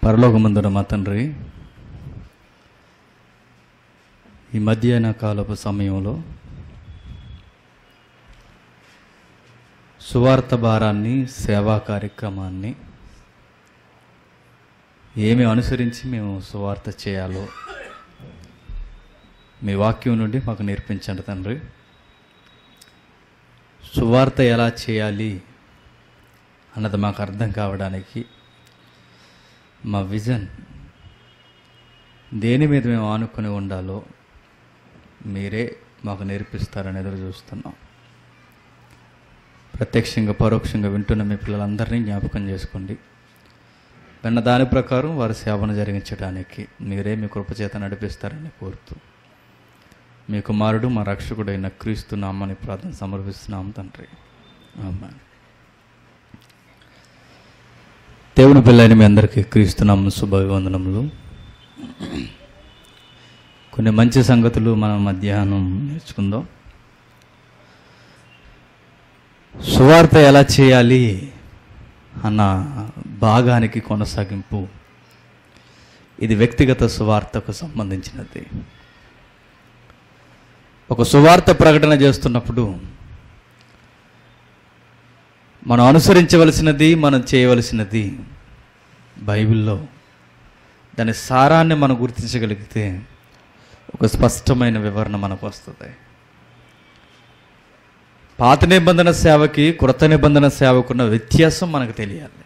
పరలోకమందున మా తండ్రి ఈ మధ్యాహ్న కాలపు సమయంలో సువార్త భారాన్ని సేవా కార్యక్రమాన్ని ఏమి అనుసరించి మేము సువార్త చేయాలో మీ వాక్యం నుండి మాకు నేర్పించండి తండ్రి సువార్త ఎలా చేయాలి అన్నది మాకు అర్థం కావడానికి మా విజన్ దేని మీద మేము ఆనుకొని ఉండాలో మీరే మాకు నేర్పిస్తారని ఎదురు చూస్తున్నాం ప్రత్యక్షంగా పరోక్షంగా వింటున్న మీ పిల్లలందరినీ జ్ఞాపకం చేసుకోండి విన్న దాని ప్రకారం వారి సేవను జరిగించడానికి మీరే మీ కృపచేత నడిపిస్తారని కోరుతూ మీ కుమారుడు మా రక్షకుడైన క్రీస్తు నామని ప్రార్థన సమర్పిస్తున్నాం తండ్రి ఆమె దేవుని పిల్లని మీ అందరికీ క్రీస్తునామ శుభవందనములు కొన్ని మంచి సంగతులు మనం మధ్యాహ్నం నేర్చుకుందాం సువార్త ఎలా చేయాలి అన్న భాగానికి కొనసాగింపు ఇది వ్యక్తిగత సువార్తకు సంబంధించినది ఒక సువార్త ప్రకటన చేస్తున్నప్పుడు మనం అనుసరించవలసినది మనం చేయవలసినది బైబిల్లో దాని సారాన్ని మనం గుర్తించగలిగితే ఒక స్పష్టమైన వివరణ మనకు వస్తుంది పాత నిబంధన సేవకి కృత నిబంధన సేవకున్న వ్యత్యాసం మనకు తెలియాలి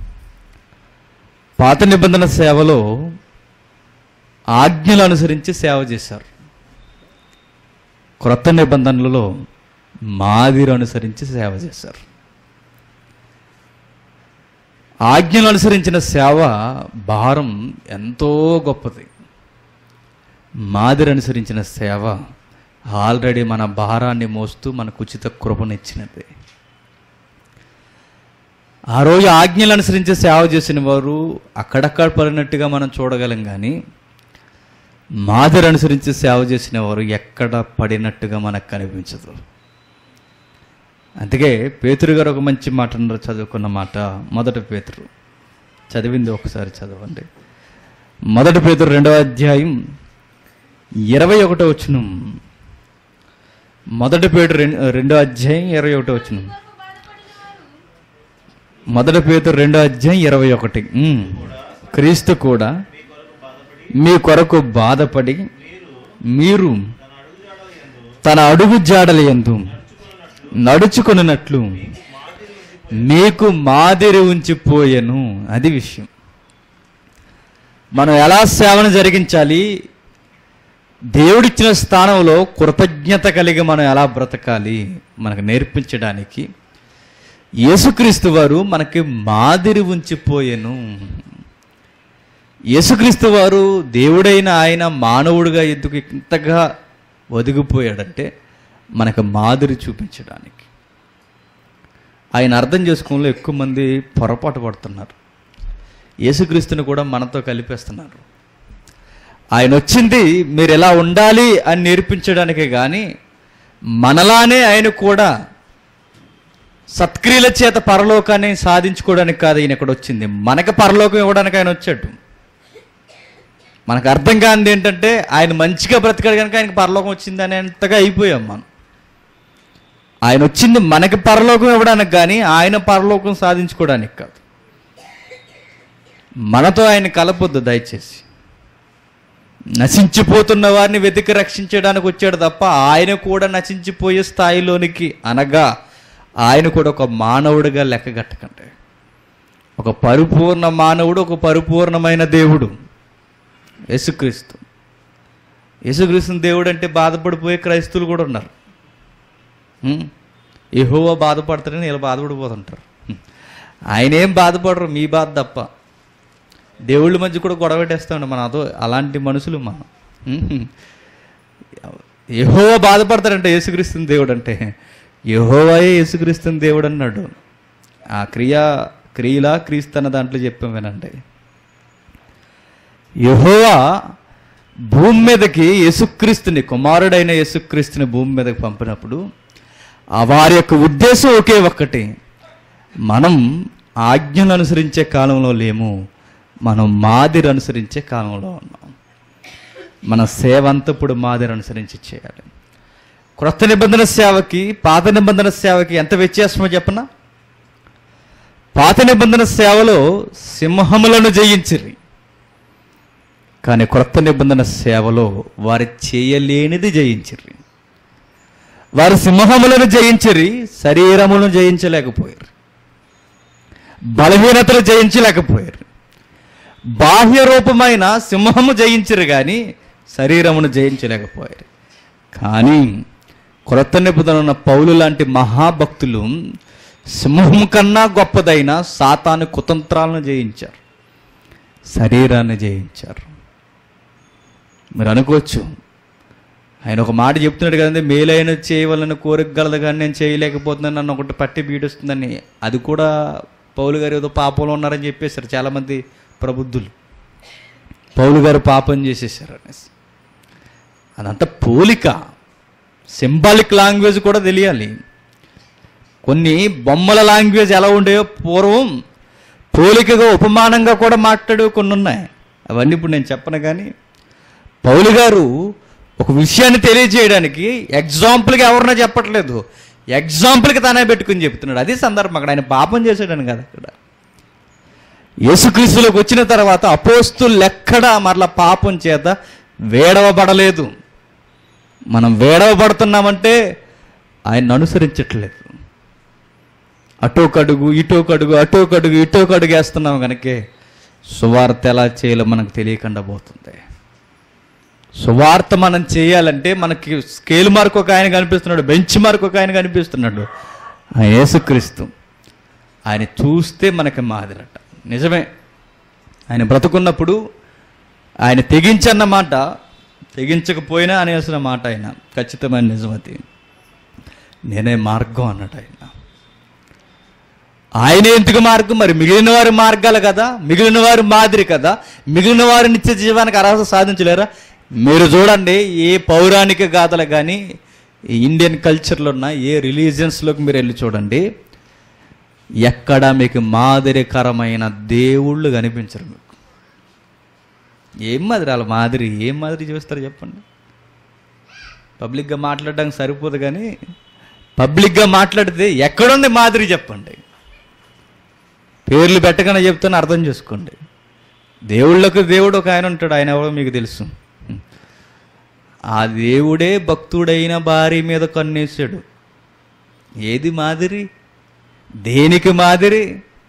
పాత నిబంధన సేవలో ఆజ్ఞలు అనుసరించి సేవ చేశారు క్రొత్త నిబంధనలలో మాదిరి అనుసరించి సేవ చేశారు ఆజ్ఞలు అనుసరించిన సేవ భారం ఎంతో గొప్పది మాదిరి అనుసరించిన సేవ ఆల్రెడీ మన భారాన్ని మోస్తూ మనకు ఉచిత కృపనిచ్చినది ఆ రోజు ఆజ్ఞలు అనుసరించి సేవ చేసిన వారు అక్కడక్కడ పడినట్టుగా మనం చూడగలం కానీ మాదిరి అనుసరించి సేవ చేసిన వారు ఎక్కడ పడినట్టుగా మనకు కనిపించదు అందుకే పేతురు గారు ఒక మంచి మాట అన్నారు చదువుకున్న మాట మొదటి పేతురు చదివింది ఒకసారి చదవండి మొదటి పేతురు రెండవ అధ్యాయం ఇరవై ఒకటో వచ్చును మొదటి పేతురు రెం- రెండో అధ్యాయం ఇరవై ఒకటో వచ్చును మొదటి పేతురు రెండో అధ్యాయం ఇరవై ఒకటి ఉమ్. క్రీస్తు కూడా మీ కొరకు బాధపడి మీరు తన అడుగు జాడల యందు నడుచుకున్నట్లు మీకు మాదిరి ఉంచిపోయెను అది విషయం మనం ఎలా సేవను జరిగించాలి దేవుడిచ్చిన స్థానంలో కృతజ్ఞత కలిగి మనం ఎలా బ్రతకాలి మనకు నేర్పించడానికి యేసుక్రీస్తు వారు మనకి మాదిరి ఉంచిపోయెను యేసుక్రీస్తు వారు దేవుడైన ఆయన మానవుడిగా ఎందుకు ఇంతగా ఒదిగిపోయాడంటే మనకు మాదిరి చూపించడానికి ఆయన అర్థం చేసుకోవడంలో ఎక్కువ మంది పొరపాటు పడుతున్నారు యేసుక్రీస్తుని కూడా మనతో కలిపేస్తున్నారు ఆయన వచ్చింది మీరు ఎలా ఉండాలి అని నేర్పించడానికే కానీ మనలానే ఆయన కూడా సత్క్రియల చేత పరలోకాన్ని సాధించుకోవడానికి కాదు ఈయన ఇక్కడ వచ్చింది మనకి పరలోకం ఇవ్వడానికి ఆయన వచ్చాడు మనకు అర్థం కానిది ఏంటంటే ఆయన మంచిగా బ్రతికాడు కనుక ఆయనకి పరలోకం వచ్చింది అనేంతగా అయిపోయాం మనం ఆయన వచ్చింది మనకి పరలోకం ఇవ్వడానికి కానీ ఆయన పరలోకం సాధించుకోవడానికి కాదు మనతో ఆయన కలపొద్దు దయచేసి నశించిపోతున్న వారిని వెతికి రక్షించడానికి వచ్చాడు తప్ప ఆయన కూడా నశించిపోయే స్థాయిలోనికి అనగా ఆయన కూడా ఒక మానవుడిగా లెక్కగట్టకండి ఒక పరిపూర్ణ మానవుడు ఒక పరిపూర్ణమైన దేవుడు యేసుక్రీస్తు యేసుక్రీస్తుని దేవుడు అంటే బాధపడిపోయే క్రైస్తువులు కూడా ఉన్నారు యహోవా బాధపడతారని వీళ్ళు బాధపడిపోతుంటారు హ్మ్. ఆయన ఏం బాధపడరు మీ బాధ తప్ప దేవుళ్ళ మధ్య కూడా గొడవ పెట్టేస్తామండి మన అదో అలాంటి మనుషులు మనం యహోవా బాధపడతారంటే యేసుక్రీస్తుని దేవుడు అంటే యహోవాయే యేసుక్రీస్తుని దేవుడు అన్నాడు ఆ క్రియ క్రియలా క్రీస్తు అన్న దాంట్లో చెప్పాం వినండి యహోవా భూమి మీదకి యేసుక్రీస్తుని కుమారుడైన యేసుక్రీస్తుని భూమి మీదకి పంపినప్పుడు ఆ వారి యొక్క ఉద్దేశం ఒకే ఒక్కటి మనం ఆజ్ఞలు అనుసరించే కాలంలో లేము మనం మాదిరి అనుసరించే కాలంలో ఉన్నాం మన సేవ అంతా ఇప్పుడు మాదిరి అనుసరించి చేయాలి క్రొత్త నిబంధన సేవకి పాత నిబంధన సేవకి ఎంత వ్యత్యాసమో చెప్పనా పాత నిబంధన సేవలో సింహములను జయించిరి కానీ క్రొత్త నిబంధన సేవలో వారు చేయలేనిది జయించిరి వారు సింహములను జయించిరి శరీరములను జయించలేకపోయారు బలహీనతలు జయించలేకపోయారు బాహ్య రూపమైన సింహము జయించరు కానీ శరీరమును జయించలేకపోయారు కానీ క్రొత్త నిబంధన ఉన్న పౌలు లాంటి మహాభక్తులు సింహం కన్నా గొప్పదైన సాతాను కుతంత్రాలను జయించారు శరీరాన్ని జయించారు మీరు అనుకోవచ్చు ఆయన ఒక మాట చెప్తున్నాడు కదండి మేలైన చేయవలని కోరిక గలదు కానీ నేను చేయలేకపోతున్నాను నన్ను ఒకటి పట్టి బీడుస్తుందని అది కూడా పౌలు గారు ఏదో పాపంలో ఉన్నారని చెప్పేశారు చాలామంది ప్రబుద్ధులు పౌలు గారు పాపం చేసేసారు అనేసి అదంతా పోలిక సింబాలిక్ లాంగ్వేజ్ కూడా తెలియాలి కొన్ని బొమ్మల లాంగ్వేజ్ ఎలా ఉండేవో పూర్వం పోలికగా ఉపమానంగా కూడా మాట్లాడేవి కొన్ని ఉన్నాయి అవన్నీ ఇప్పుడు నేను చెప్పను కానీ పౌలు గారు ఒక విషయాన్ని తెలియజేయడానికి ఎగ్జాంపుల్గా ఎవరన్నా చెప్పట్లేదు ఎగ్జాంపుల్కి తనే పెట్టుకుని చెప్తున్నాడు అదే సందర్భం అక్కడ ఆయన పాపం చేశాడని కదా అక్కడ యేసుక్రీస్తులోకి వచ్చిన తర్వాత అపోస్తులు ఎక్కడా మరలా పాపం చేత వేడవబడలేదు మనం వేడవబడుతున్నామంటే ఆయన అనుసరించట్లేదు అటో కడుగు ఇటో కడుగు అటో కడుగు ఇటో కడుగు వేస్తున్నాం కనుకే సువార్త ఎలా చేయాలో మనకు తెలియకుండా పోతుంది సువార్త మనం చేయాలంటే మనకి స్కేల్ మార్క్ ఒక ఆయన కనిపిస్తున్నాడు బెంచ్ మార్క్ ఒక ఆయన కనిపిస్తున్నాడు ఆ యేసుక్రీస్తు ఆయన చూస్తే మనకి మాదిరట నిజమే ఆయన బ్రతుకున్నప్పుడు ఆయన తెగించన్న మాట తెగించకపోయినా అనేసిన మాట ఆయన ఖచ్చితమైన నిజమతి నేనే మార్గం అన్నాడు ఆయన ఆయన ఎందుకు మార్గం మరి మిగిలిన వారి మార్గాలు కదా మిగిలిన వారి మాదిరి కదా మిగిలిన వారి నిత్య జీవానికి అర్హత సాధించలేరా మీరు చూడండి ఏ పౌరాణిక గాథలు కానీ ఈ ఇండియన్ కల్చర్లో ఉన్న ఏ రిలీజియన్స్లోకి మీరు వెళ్ళి చూడండి ఎక్కడ మీకు మాదిరికరమైన దేవుళ్ళు కనిపించరు మీకు ఏం మాదిరి వాళ్ళ మాదిరి ఏం మాదిరి చూస్తారు చెప్పండి పబ్లిక్గా మాట్లాడడానికి సరిపోదు కానీ పబ్లిక్గా మాట్లాడితే ఎక్కడుంది మాదిరి చెప్పండి పేర్లు పెట్టగానే చెప్తాను అర్థం చేసుకోండి దేవుళ్ళకు దేవుడు ఒక ఆయన ఉంటాడు ఆయన ఎవరో మీకు తెలుసు ఆ దేవుడే భక్తుడైన భార్య మీద కన్నేశాడు ఏది మాదిరి దేనికి మాదిరి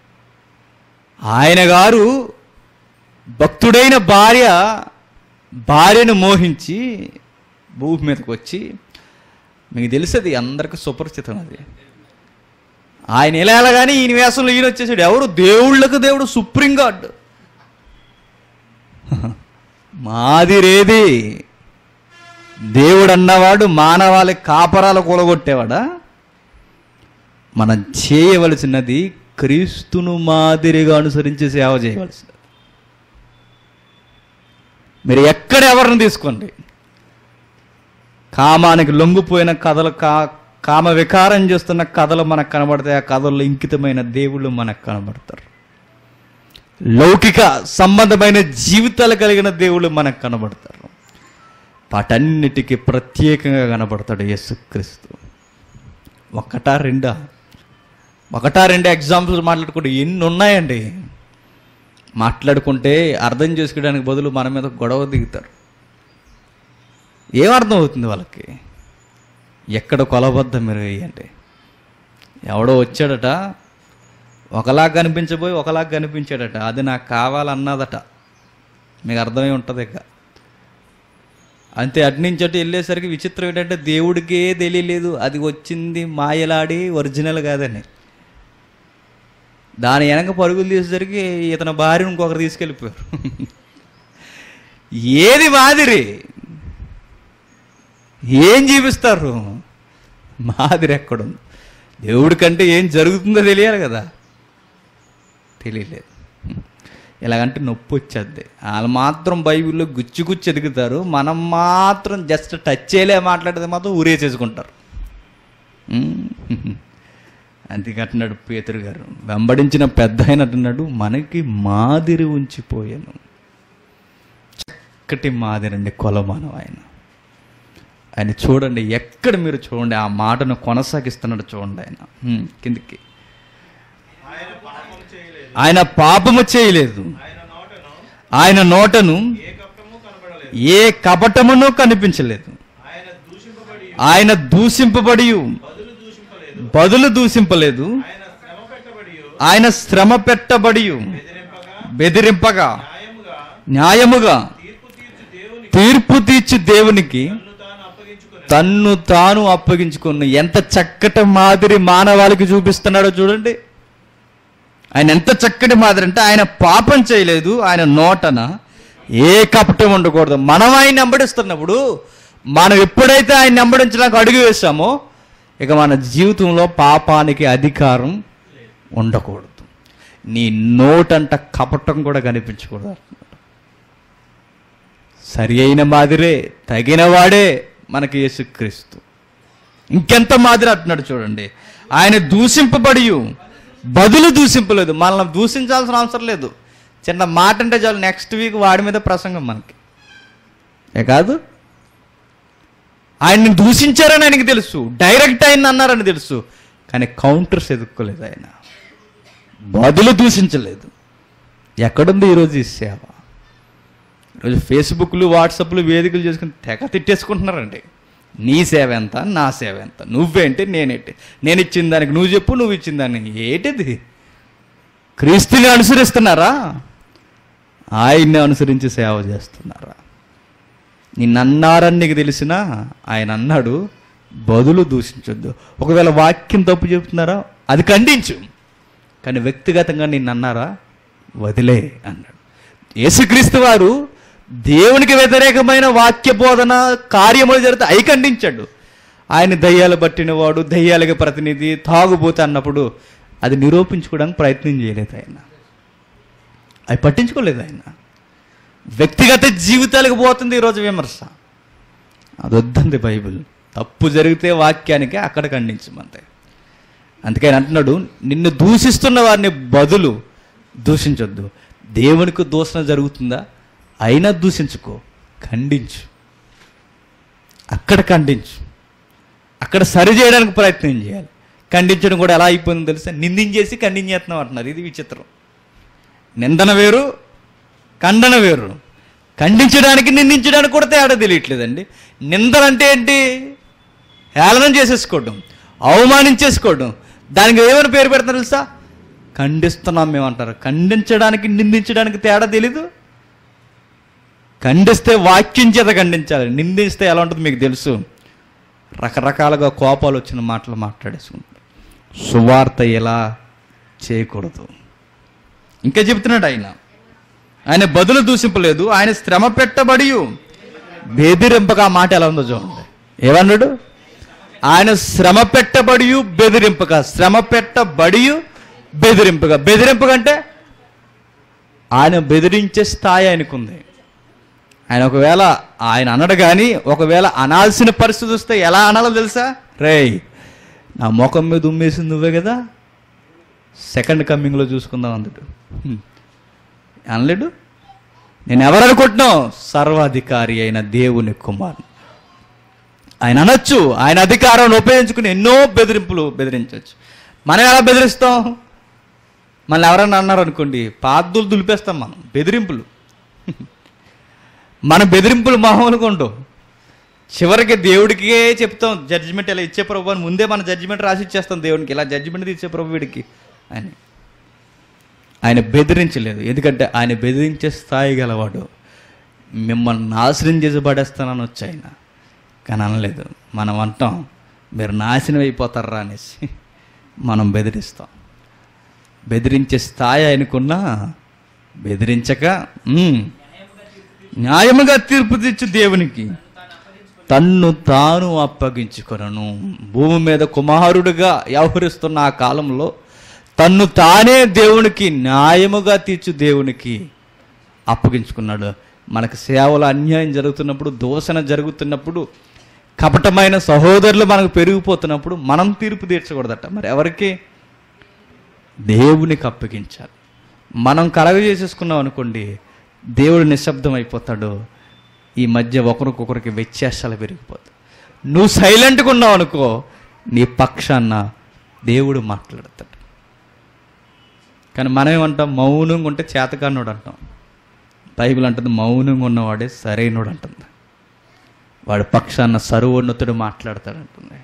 ఆయన గారు భక్తుడైన భార్య భార్యను మోహించి భూమి మీదకి వచ్చి మీకు తెలుసది అందరికి సుపరిచితం అది ఆయన ఎలా కానీ ఈయన వేసంలో ఈయన వచ్చేసాడు ఎవరు దేవుళ్ళకు దేవుడు సుప్రీం గాడ్ మాదిరేది దేవుడు అన్నవాడు మానవాళి కాపరాలు కూలగొట్టేవాడా మనం చేయవలసినది క్రీస్తును మాదిరిగా అనుసరించి సేవ చేయవలసినది మీరు ఎక్కడ ఎవరిని తీసుకోండి కామానికి లొంగిపోయిన కథలు కా కామ వికారం చేస్తున్న కథలు మనకు కనబడతాయి ఆ కథల్లో ఇంకితమైన దేవుళ్ళు మనకు కనబడతారు లౌకిక సంబంధమైన జీవితాలు కలిగిన దేవుళ్ళు మనకు కనబడతారు వాటన్నిటికీ ప్రత్యేకంగా కనబడతాడు యేసుక్రీస్తు ఒకటా రెండా ఒకటా రెండు ఎగ్జాంపుల్స్ మాట్లాడుకుంటే ఎన్ని ఉన్నాయండి మాట్లాడుకుంటే అర్థం చేసుకోవడానికి బదులు మన మీద గొడవ దిగుతారు ఏమర్థం అవుతుంది వాళ్ళకి ఎక్కడ కొలబద్ద మీరు వేయండి ఎవడో వచ్చాడట ఒకలాగా కనిపించబోయి ఒకలాగా కనిపించాడట అది నాకు కావాలన్నదట మీకు అర్థమై ఉంటుంది ఇక అంతే అటు నుంచి అటు వెళ్ళేసరికి విచిత్రం ఏంటంటే దేవుడికే తెలియలేదు అది వచ్చింది మాయలాడి ఒరిజినల్ కాదని దాని వెనక పరుగులు తీసేసరికి ఇతని భార్యను ఇంకొకరు తీసుకెళ్ళిపోయారు ఏది మాదిరి ఏం జీవిస్తారు మాదిరి ఎక్కడుంది దేవుడి కంటే ఏం జరుగుతుందో తెలియాలి కదా తెలియలేదు ఇలాగంటే నొప్పి వచ్చేద్ది వాళ్ళు మాత్రం బైబిల్లో గుచ్చి గుచ్చి ఎదుగుతారు మనం మాత్రం జస్ట్ టచ్ చేయలే మాట్లాడితే మాత్రం ఊరేసేసుకుంటారు ఉమ్. అందుకంటున్నాడు పేతురు గారు వెంబడించిన పెద్ద ఆయన అంటున్నాడు మనకి మాదిరి ఉంచిపోయాను చక్కటి మాదిరి అండి కొలమానం ఆయన ఆయన చూడండి ఎక్కడ మీరు చూడండి ఆ మాటను కొనసాగిస్తున్నాడు చూడండి ఆయన హ్మ్, కిందికి ఆయన పాపము చేయలేదు ఆయన నోటను ఏ కపటమును కనిపించలేదు ఆయన దూషింపబడి బదులు దూషింపలేదు ఆయన శ్రమ పెట్టబడి బెదిరింపగా న్యాయముగా తీర్పు తీర్చి దేవునికి తన్ను తాను అప్పగించుకున్న ఎంత చక్కటి మాదిరి మానవాళికి చూపిస్తున్నాడో చూడండి ఆయన ఎంత చక్కటి మాదిరి అంటే ఆయన పాపం చేయలేదు ఆయన నోటన ఏ కపటం ఉండకూడదు మనం ఆయన వెంబడిస్తున్నప్పుడు మనం ఎప్పుడైతే ఆయన వెంబడించడానికి అడుగు వేసామో ఇక మన జీవితంలో పాపానికి అధికారం ఉండకూడదు నీ నోటంట కపటం కూడా కనిపించకూడదు సరి అయిన మాదిరే తగిన వాడే మనకి యేసుక్రీస్తు ఇంకెంత మాదిరి అంటున్నాడు చూడండి ఆయన దూషింపబడి బదులు దూషింపలేదు మనల్ని దూషించాల్సిన అవసరం లేదు చిన్న మాట అంటే చాలు నెక్స్ట్ వీక్ వాడి మీద ప్రసంగం మనకి ఏ కాదు ఆయన్ని దూషించారని ఆయనకి తెలుసు డైరెక్ట్ ఆయన అన్నారని తెలుసు కానీ కౌంటర్స్ ఎదుక్కోలేదు ఆయన బదులు దూషించలేదు ఎక్కడుంది ఈరోజు ఈ సేవ ఈరోజు ఫేస్బుక్లు వాట్సాప్లు వేదికలు చేసుకుని తెగ తిట్టేసుకుంటున్నారండి నీ సేవ ఎంత నా సేవ ఎంత నువ్వేంటి నేనేంటి నేను ఇచ్చిన దానికి నువ్వు చెప్పు నువ్వు ఇచ్చిన దానికి ఏంటిది క్రీస్తుని అనుసరిస్తున్నారా ఆయన్ని అనుసరించి సేవ చేస్తున్నారా నిన్నన్నారని నీకు తెలిసినా ఆయన అన్నాడు బదులు దూషించొద్దు ఒకవేళ వాక్యం తప్పు చెప్తున్నారా అది ఖండించు కానీ వ్యక్తిగతంగా నిన్ను అన్నారా వదిలే అన్నాడు యేసుక్రీస్తు వారు దేవునికి వ్యతిరేకమైన వాక్య బోధన కార్యములు జరిగితే అయి ఖండించాడు ఆయన దయ్యాలు పట్టినవాడు దయ్యాలకి ప్రతినిధి తాగుబోతే అన్నప్పుడు అది నిరూపించుకోవడానికి ప్రయత్నం చేయలేదు ఆయన అవి పట్టించుకోలేదు ఆయన వ్యక్తిగత జీవితాలకు పోతుంది ఈరోజు విమర్శ అది వద్దంది బైబిల్ తప్పు జరిగితే వాక్యానికి అక్కడ ఖండించమంతే అందుకని అంటున్నాడు నిన్ను దూషిస్తున్న వారిని బదులు దూషించొద్దు దేవునికి దూషణ జరుగుతుందా అయినా దూషించుకో ఖండించు అక్కడ ఖండించు అక్కడ సరి చేయడానికి ప్రయత్నం చేయాలి ఖండించడం కూడా ఎలా అయిపోయిందో తెలుసా నిందించేసి ఖండించేస్తున్నాం అంటున్నారు ఇది విచిత్రం నిందన వేరు ఖండన వేరు ఖండించడానికి నిందించడానికి కూడా తేడా తెలియట్లేదండి నిందన అంటే ఏంటి హేళనం చేసేసుకోవడం అవమానించేసుకోవడం దానికి ఏమైనా పేరు పెడతారు తెలుసా ఖండిస్తున్నాం మేము అంటారు ఖండించడానికి నిందించడానికి తేడా తెలీదు ఖండిస్తే వాక్యం చేత ఖండించాలి నిందిస్తే ఎలా ఉంటుందో మీకు తెలుసు రకరకాలుగా కోపాలు వచ్చిన మాటలు మాట్లాడేసుకుంటారు సువార్త ఎలా చేయకూడదు ఇంకా చెప్తున్నాడు ఆయన ఆయన బదులు దూషింపలేదు ఆయన శ్రమ పెట్టబడి బెదిరింపగా ఆ మాట ఎలా ఉందో చూడండి ఏమన్నాడు ఆయన శ్రమ పెట్టబడి బెదిరింపగా శ్రమ పెట్టబడి బెదిరింపగా బెదిరింపగా అంటే ఆయన బెదిరించే స్థాయి ఆయనకుంది ఆయన ఒకవేళ ఆయన అనడు కానీ ఒకవేళ అనాల్సిన పరిస్థితి వస్తే ఎలా అనాలో తెలుసా రేయ్ నా ముఖం మీద ఉమ్మేసింది నువ్వే కదా సెకండ్ కమ్మింగ్లో చూసుకుందాం అందుడు హ్మ్. అనలేడు నేను ఎవరు అనుకుంటున్నావు సర్వాధికారి అయిన దేవుని కుమార్ ఆయన అనొచ్చు ఆయన అధికారాన్ని ఉపయోగించుకుని ఎన్నో బెదిరింపులు బెదిరించవచ్చు మనం ఎలా బెదిరిస్తాం మళ్ళీ ఎవరన్నా అన్నారు అనుకోండి పాదులు దులిపేస్తాం మనం బెదిరింపులు మన బెదిరింపులు మామూలుగా ఉండవు చివరికి దేవుడికే చెప్తాం జడ్జిమెంట్ ఇలా ఇచ్చే ప్రభు అని ముందే మన జడ్జిమెంట్ రాసి ఇచ్చేస్తాం దేవునికి ఇలా జడ్జిమెంట్ ఇచ్చే ప్రభు వీడికి అని ఆయన బెదిరించలేదు ఎందుకంటే ఆయన బెదిరించే స్థాయి గలవాడు మిమ్మల్ని నాశనం చేసి పడేస్తానని వచ్చి ఆయన కానీ అనలేదు మనం అంటాం మీరు నాశనం అయిపోతారా అనేసి మనం బెదిరిస్తాం బెదిరించే స్థాయి ఆయనకున్నా బెదిరించక "ఉమ్, న్యాయముగా తీర్పు తెచ్చు దేవునికి తన్ను తాను అప్పగించుకొనను భూమి మీద కుమారుడుగా వ్యవహరిస్తున్న ఆ కాలంలో తన్ను తానే దేవునికి న్యాయముగా తీర్చు దేవునికి అప్పగించుకున్నాడు మనకు సేవలో అన్యాయం జరుగుతున్నప్పుడు దూషణ జరుగుతున్నప్పుడు కపటమైన సహోదరులు మనకు పెరిగిపోతున్నప్పుడు మనం తీర్పు తీర్చకూడదట మరి ఎవరికి దేవునికి అప్పగించాలి మనం కలగ చేసేసుకున్నాం అనుకోండి దేవుడు నిశ్శబ్దం అయిపోతాడు ఈ మధ్య ఒకరికొకరికి వ్యత్యాసాలు పెరిగిపోతాయి నువ్వు సైలెంట్గా ఉన్నావు అనుకో నీ పక్షాన్న దేవుడు మాట్లాడతాడు కానీ మనం ఏమంటాం మౌనంగా ఉంటే చేతకానుడు అంటాం బైబిల్ అంటుంది మౌనంగా ఉన్నవాడే సరైనోడు అంటుంది వాడి పక్షాన్న సర్వోన్నతుడు మాట్లాడతాడంటుంది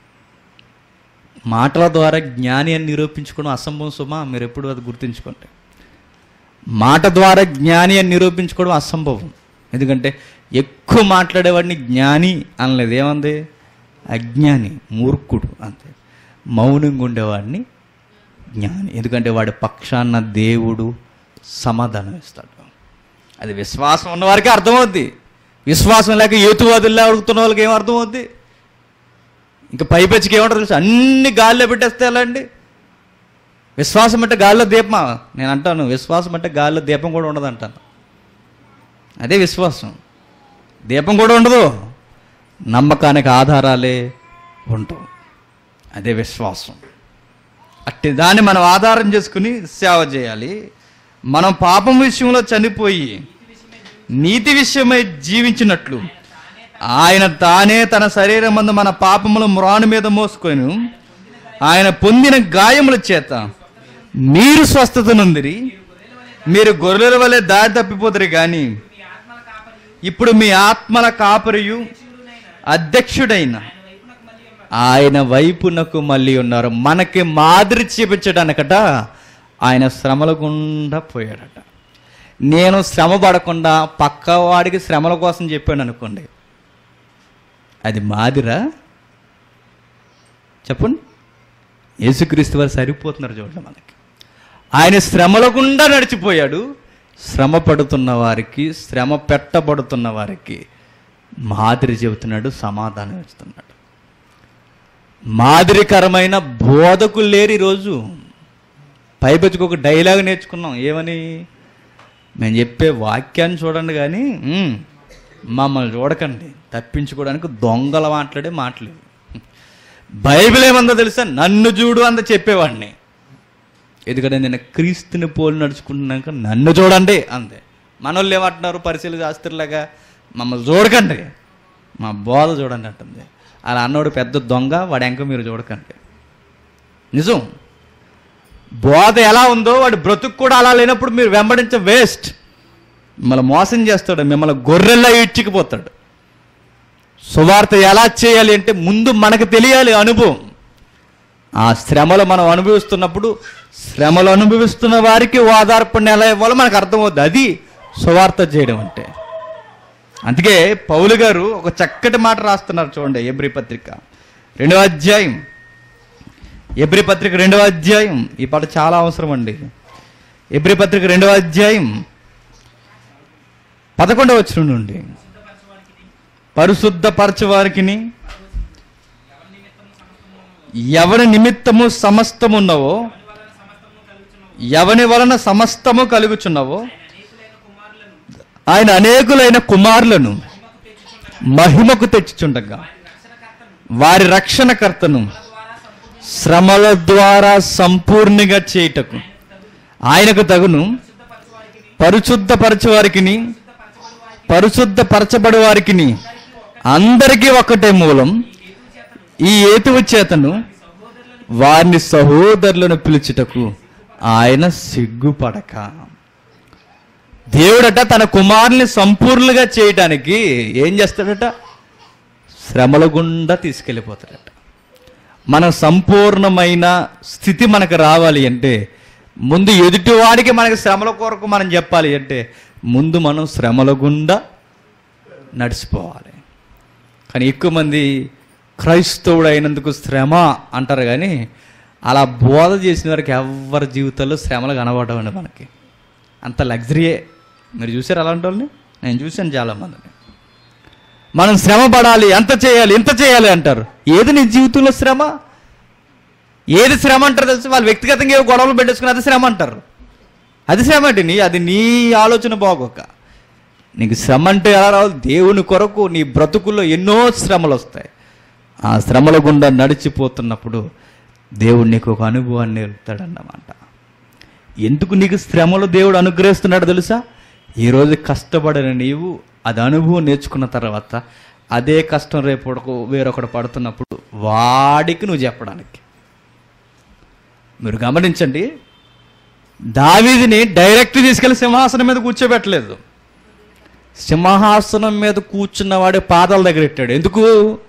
మాటల ద్వారా జ్ఞాని అని నిరూపించుకోవడం అసంభవం సుమా మీరు ఎప్పుడు అది గుర్తుంచుకోండి మాట ద్వారా జ్ఞాని అని నిరూపించుకోవడం అసంభవం ఎందుకంటే ఎక్కువ మాట్లాడేవాడిని జ్ఞాని అనలేదు ఏమంది అజ్ఞాని మూర్ఖుడు అంతే మౌనంగా ఉండేవాడిని జ్ఞాని ఎందుకంటే వాడి పక్షాన్న దేవుడు సమాధానం ఇస్తాడు అది విశ్వాసం ఉన్న వారికి అర్థమవుద్ది విశ్వాసం లేక ఏతువాదుల్లా అడుగుతున్న వాళ్ళకి ఏం అర్థమవుద్ది ఇంకా పైపెచ్చికి ఏమంటారు తెలుసు అన్ని గాల్లో పెట్టేస్తే ఎలా అండి విశ్వాసం అంటే గాల్లో దీపమా నేను అంటాను విశ్వాసం అంటే గాల్లో దీపం కూడా ఉండదు అంటాను అదే విశ్వాసం దీపం కూడా ఉండదు నమ్మకానికి ఆధారాలే ఉండవు అదే విశ్వాసం అట్టి దాన్ని మనం ఆధారం చేసుకుని సేవ చేయాలి మనం పాపం విషయంలో చనిపోయి నీతి విషయమై జీవించినట్లు ఆయన తానే తన శరీరం మందు మన పాపములు మ్రాను మీద మోసుకొని ఆయన పొందిన గాయముల చేత మీరు స్వస్థత నొందిరి మీరు గొర్రెల వలె దారి తప్పిపోతారు కానీ ఇప్పుడు మీ ఆత్మల కాపరియు అధ్యక్షుడైన ఆయన వైపునకు మళ్ళీ ఉన్నారు మనకి మాదిరి చూపించడానికట ఆయన శ్రమల గుండా పోయాడట నేను శ్రమ పడకుండా పక్కవాడికి శ్రమల కోసం చెప్పాను అనుకోండి అది మాదిరా చెప్పండి యేసుక్రీస్తు వారు సరిపోతున్నారు చూడండి మనకి ఆయన శ్రమల గుండా నడిచిపోయాడు శ్రమ పడుతున్న వారికి శ్రమ పెట్టబడుతున్న వారికి మాదిరి చెబుతున్నాడు సమాధానం ఇస్తున్నాడు మాదిరికరమైన బోధకులు లేరు ఈరోజు పైపెచ్చుకు ఒక డైలాగ్ నేర్చుకున్నాం ఏమని మేము చెప్పే వాక్యాన్ని చూడండి కానీ "ఉమ్, మమ్మల్ని చూడకండి తప్పించుకోవడానికి దొంగల మాట్లాడే మాటలు బైబిల్ ఏమందో తెలుసా నన్ను చూడు అంద చెప్పేవాడిని ఎందుకంటే నేను క్రీస్తుని పోలి నడుచుకుంటున్నాక నన్ను చూడండి అంతే మనోళ్ళు ఏమంటున్నారు పరిశీలి శాస్త్రులాగా మమ్మల్ని చూడకండి మా బోధ చూడండి అంటుంది అలా అన్నోడు పెద్ద దొంగ వాడు ఎంక మీరు చూడకండి నిజం బోధ ఎలా ఉందో వాడి బ్రతుకు కూడా అలా లేనప్పుడు మీరు వెంబడించ వేస్ట్ మిమ్మల్ని మోసం చేస్తాడు మిమ్మల్ని గొర్రెల్లా ఇచ్చికిపోతాడు సువార్త ఎలా చేయాలి అంటే ముందు మనకు తెలియాలి అనుభవం ఆ శ్రమలు మనం అనుభవిస్తున్నప్పుడు శ్రమలు అనుభవిస్తున్న వారికి ఓదార్పుని ఎలా ఇవ్వాలో మనకు అర్థమవుద్ది అది సువార్త చేయడం అంటే అందుకే పౌలు గారు ఒక చక్కటి మాట రాస్తున్నారు చూడండి ఎబ్రి పత్రిక రెండవ అధ్యాయం ఎబ్రి పత్రిక రెండవ అధ్యాయం ఈ పాట చాలా అవసరం అండి ఎబ్రి పత్రిక రెండవ అధ్యాయం పదకొండవ వచ్చిన నుండి పరిశుద్ధపరచవారికిని ఎవరి నిమిత్తము సమస్తమున్నవో ఎవని వలన సమస్తము కలుగుచున్నవో ఆయన అనేకులైన కుమారులను మహిమకు తెచ్చుచుండగా వారి రక్షణకర్తను శ్రమల ద్వారా సంపూర్ణిగా చేయుటకు ఆయనకు తగును పరిశుద్ధపరచు వారికిని పరిశుద్ధపరచబడి వారికిని అందరికీ ఒకటే మూలం ఈ ఏతువు చేతను వారిని సహోదరులను పిలుచుటకు ఆయన సిగ్గుపడక దేవుడట తన కుమారుని సంపూర్ణంగా చేయటానికి ఏం చేస్తాడట శ్రమల గుండా తీసుకెళ్ళిపోతాడట మన సంపూర్ణమైన స్థితి మనకు రావాలి అంటే ముందు ఎదుటివాడికి మనకి శ్రమల కొరకు మనం చెప్పాలి అంటే ముందు మనం శ్రమల గుండా నడిచిపోవాలి కానీ ఎక్కువ మంది క్రైస్తవుడు అయినందుకు శ్రమ అంటారు కానీ అలా బోధ చేసిన వారికి ఎవరి జీవితాల్లో శ్రమలు కనబడవండి మనకి అంత లగ్జరీయే మీరు చూసారు అలాంటి వాళ్ళని నేను చూశాను చాలామందిని మనం శ్రమ పడాలి ఎంత చేయాలి ఎంత చేయాలి అంటారు ఏది నీ జీవితంలో శ్రమ ఏది శ్రమ అంటారు తెలుసు వాళ్ళు వ్యక్తిగతంగా ఏవో గొడవలు పెట్టేసుకుని అది శ్రమ అంటారు అది శ్రమ అంటే నీ అది నీ ఆలోచన బాగోక నీకు శ్రమ అంటే ఎలా రావాలి దేవుని కొరకు నీ బ్రతుకుల్లో ఎన్నో శ్రమలు వస్తాయి ఆ శ్రమల గుండా నడిచిపోతున్నప్పుడు దేవుడు నీకు ఒక అనుభవాన్ని నేర్పుతాడన్నమాట ఎందుకు నీకు శ్రమలు దేవుడు అనుగ్రహిస్తున్నాడు తెలుసా ఈరోజు కష్టపడిన నీవు అది అనుభవం నేర్చుకున్న తర్వాత అదే కష్టం రేపు ఒకడు- వేరొకడు పడుతున్నప్పుడు వాడికి నువ్వు చెప్పడానికి మీరు గమనించండి దావీదిని డైరెక్ట్ తీసుకెళ్లి సింహాసనం మీద కూర్చోబెట్టలేదు సింహాసనం మీద కూర్చున్న వాడి పాదాల దగ్గర పెట్టాడు ఎందుకు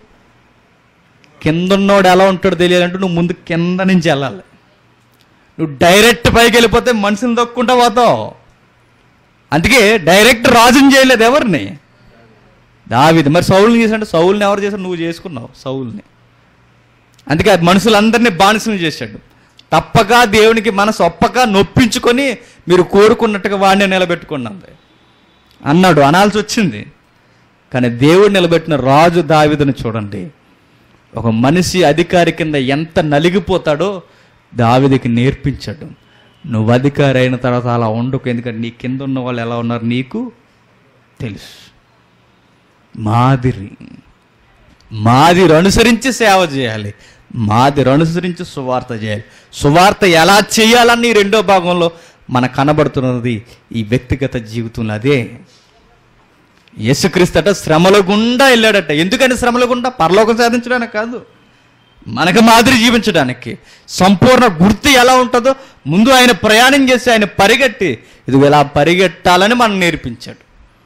కింద ఉన్నవాడు ఎలా ఉంటాడో తెలియాలంటే నువ్వు ముందు కింద నుంచి వెళ్ళాలి నువ్వు డైరెక్ట్ పైకి వెళ్ళిపోతే మనిషిని దొక్కుంటా పోతావు అందుకే డైరెక్ట్ రాజుని చేయలేదు ఎవరిని దావిది మరి సౌల్ని చేశాడు సౌల్ని ఎవరు చేశాడు నువ్వు చేసుకున్నావు సౌల్ని అందుకే అది మనుషులందరినీ బానిసలు చేశాడు తప్పక దేవునికి మనసు ఒప్పక నొప్పించుకొని మీరు కోరుకున్నట్టుగా వాడిని నిలబెట్టుకున్నది అన్నాడు అనాల్సి వచ్చింది కానీ దేవుడు నిలబెట్టిన రాజు దావిదను చూడండి ఒక మనిషి అధికారి కింద ఎంత నలిగిపోతాడో దావిదికి నేర్పించాడు నువ్వు అధికారి అయిన తర్వాత అలా ఉండకు ఎందుకంటే నీ కింద ఉన్న వాళ్ళు ఎలా ఉన్నారు నీకు తెలుసు మాదిరి మాదిరి అనుసరించి సేవ చేయాలి మాదిరి అనుసరించి సువార్త చేయాలి సువార్త ఎలా చేయాలని ఈ రెండో భాగంలో మనకు కనబడుతున్నది ఈ వ్యక్తిగత జీవితంలో అదే యేసుక్రీస్తట శ్రమల గుండా వెళ్ళాడట ఎందుకని శ్రమల గుండా పరలోకం సాధించడానికి కాదు మనకు మాదిరి జీవించడానికి సంపూర్ణ గుర్తు ఎలా ఉంటుందో ముందు ఆయన ప్రయాణం చేసి ఆయన పరిగెట్టి ఇది ఇలా పరిగెట్టాలని మనం నేర్పించాడు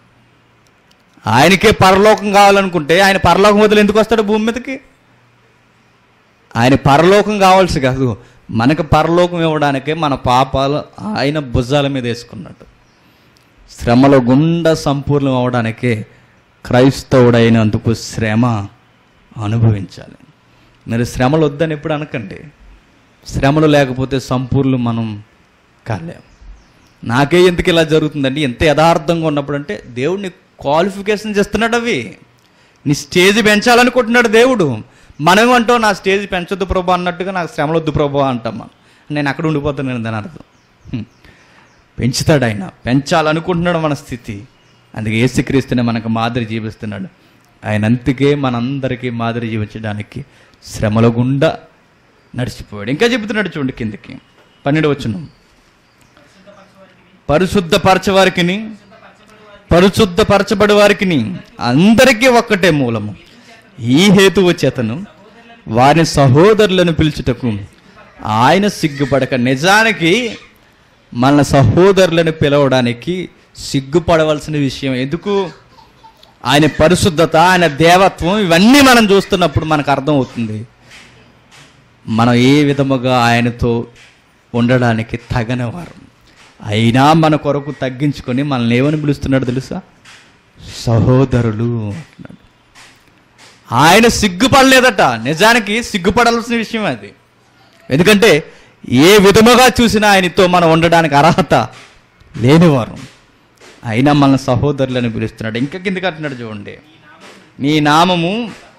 ఆయనకే పరలోకం కావాలనుకుంటే ఆయన పరలోకం వదిలి ఎందుకు వస్తాడు భూమి మీదకి ఆయన పరలోకం కావాల్సి కాదు మనకు పరలోకం ఇవ్వడానికే మన పాపాలు ఆయన భుజాల మీద వేసుకున్నాడు శ్రమల గుండా సంపూర్ణం అవడానికే క్రైస్తవుడైనందుకు శ్రమ అనుభవించాలి మరి శ్రమలు వద్దని ఎప్పుడు అనకండి శ్రమలు లేకపోతే సంపూర్ణం మనం కాలేం నాకే ఎందుకు ఇలా జరుగుతుందండి ఎంత యథార్థంగా ఉన్నప్పుడు అంటే దేవుడిని క్వాలిఫికేషన్ చేస్తున్నాడు అవి నీ స్టేజ్ పెంచాలనుకుంటున్నాడు దేవుడు మనమేమంటాం నా స్టేజ్ పెంచొద్దు ప్రభు అన్నట్టుగా నాకు శ్రమలు వద్దు ప్రభు అంటాం మనం నేను అక్కడ ఉండిపోతాను దాని అర్థం హ్మ్. పెంచుతాడు ఆయన పెంచాలనుకుంటున్నాడు మన స్థితి అందుకే ఏసుక్రీస్తుని మనకు మాదిరి జీవిస్తున్నాడు ఆయన అంతకే మనందరికీ మాదిరి జీవించడానికి శ్రమల గుండా నడిచిపోయాడు ఇంకా చెబుతున్నాడు చూడండి కిందకి పన్నెండు వచ్చును పరిశుద్ధపరచవారికిని పరిశుద్ధపరచబడి వారికి అందరికీ ఒక్కటే మూలము ఈ హేతువు చేతను వారి సహోదరులను పిలుచుటకు ఆయన సిగ్గుపడక నిజానికి మన సహోదరులను పిలవడానికి సిగ్గుపడవలసిన విషయం ఎందుకు ఆయన పరిశుద్ధత ఆయన దేవత్వం ఇవన్నీ మనం చూస్తున్నప్పుడు మనకు అర్థం అవుతుంది మనం ఏ విధముగా ఆయనతో ఉండడానికి తగనవారు అయినా మన కొరకు తగ్గించుకొని మనల్ని ఏమని పిలుస్తున్నాడు తెలుసా సహోదరులు అంటున్నాడు ఆయన సిగ్గుపడలేదట నిజానికి సిగ్గుపడాల్సిన విషయం అది ఎందుకంటే ఏ విధముగా చూసినా ఆయనతో మనం ఉండడానికి అర్హత లేనివారు అయినా మన సహోదరులను పిలుస్తున్నాడు ఇంకా కిందకి అంటున్నాడు చూడండి నీ నామము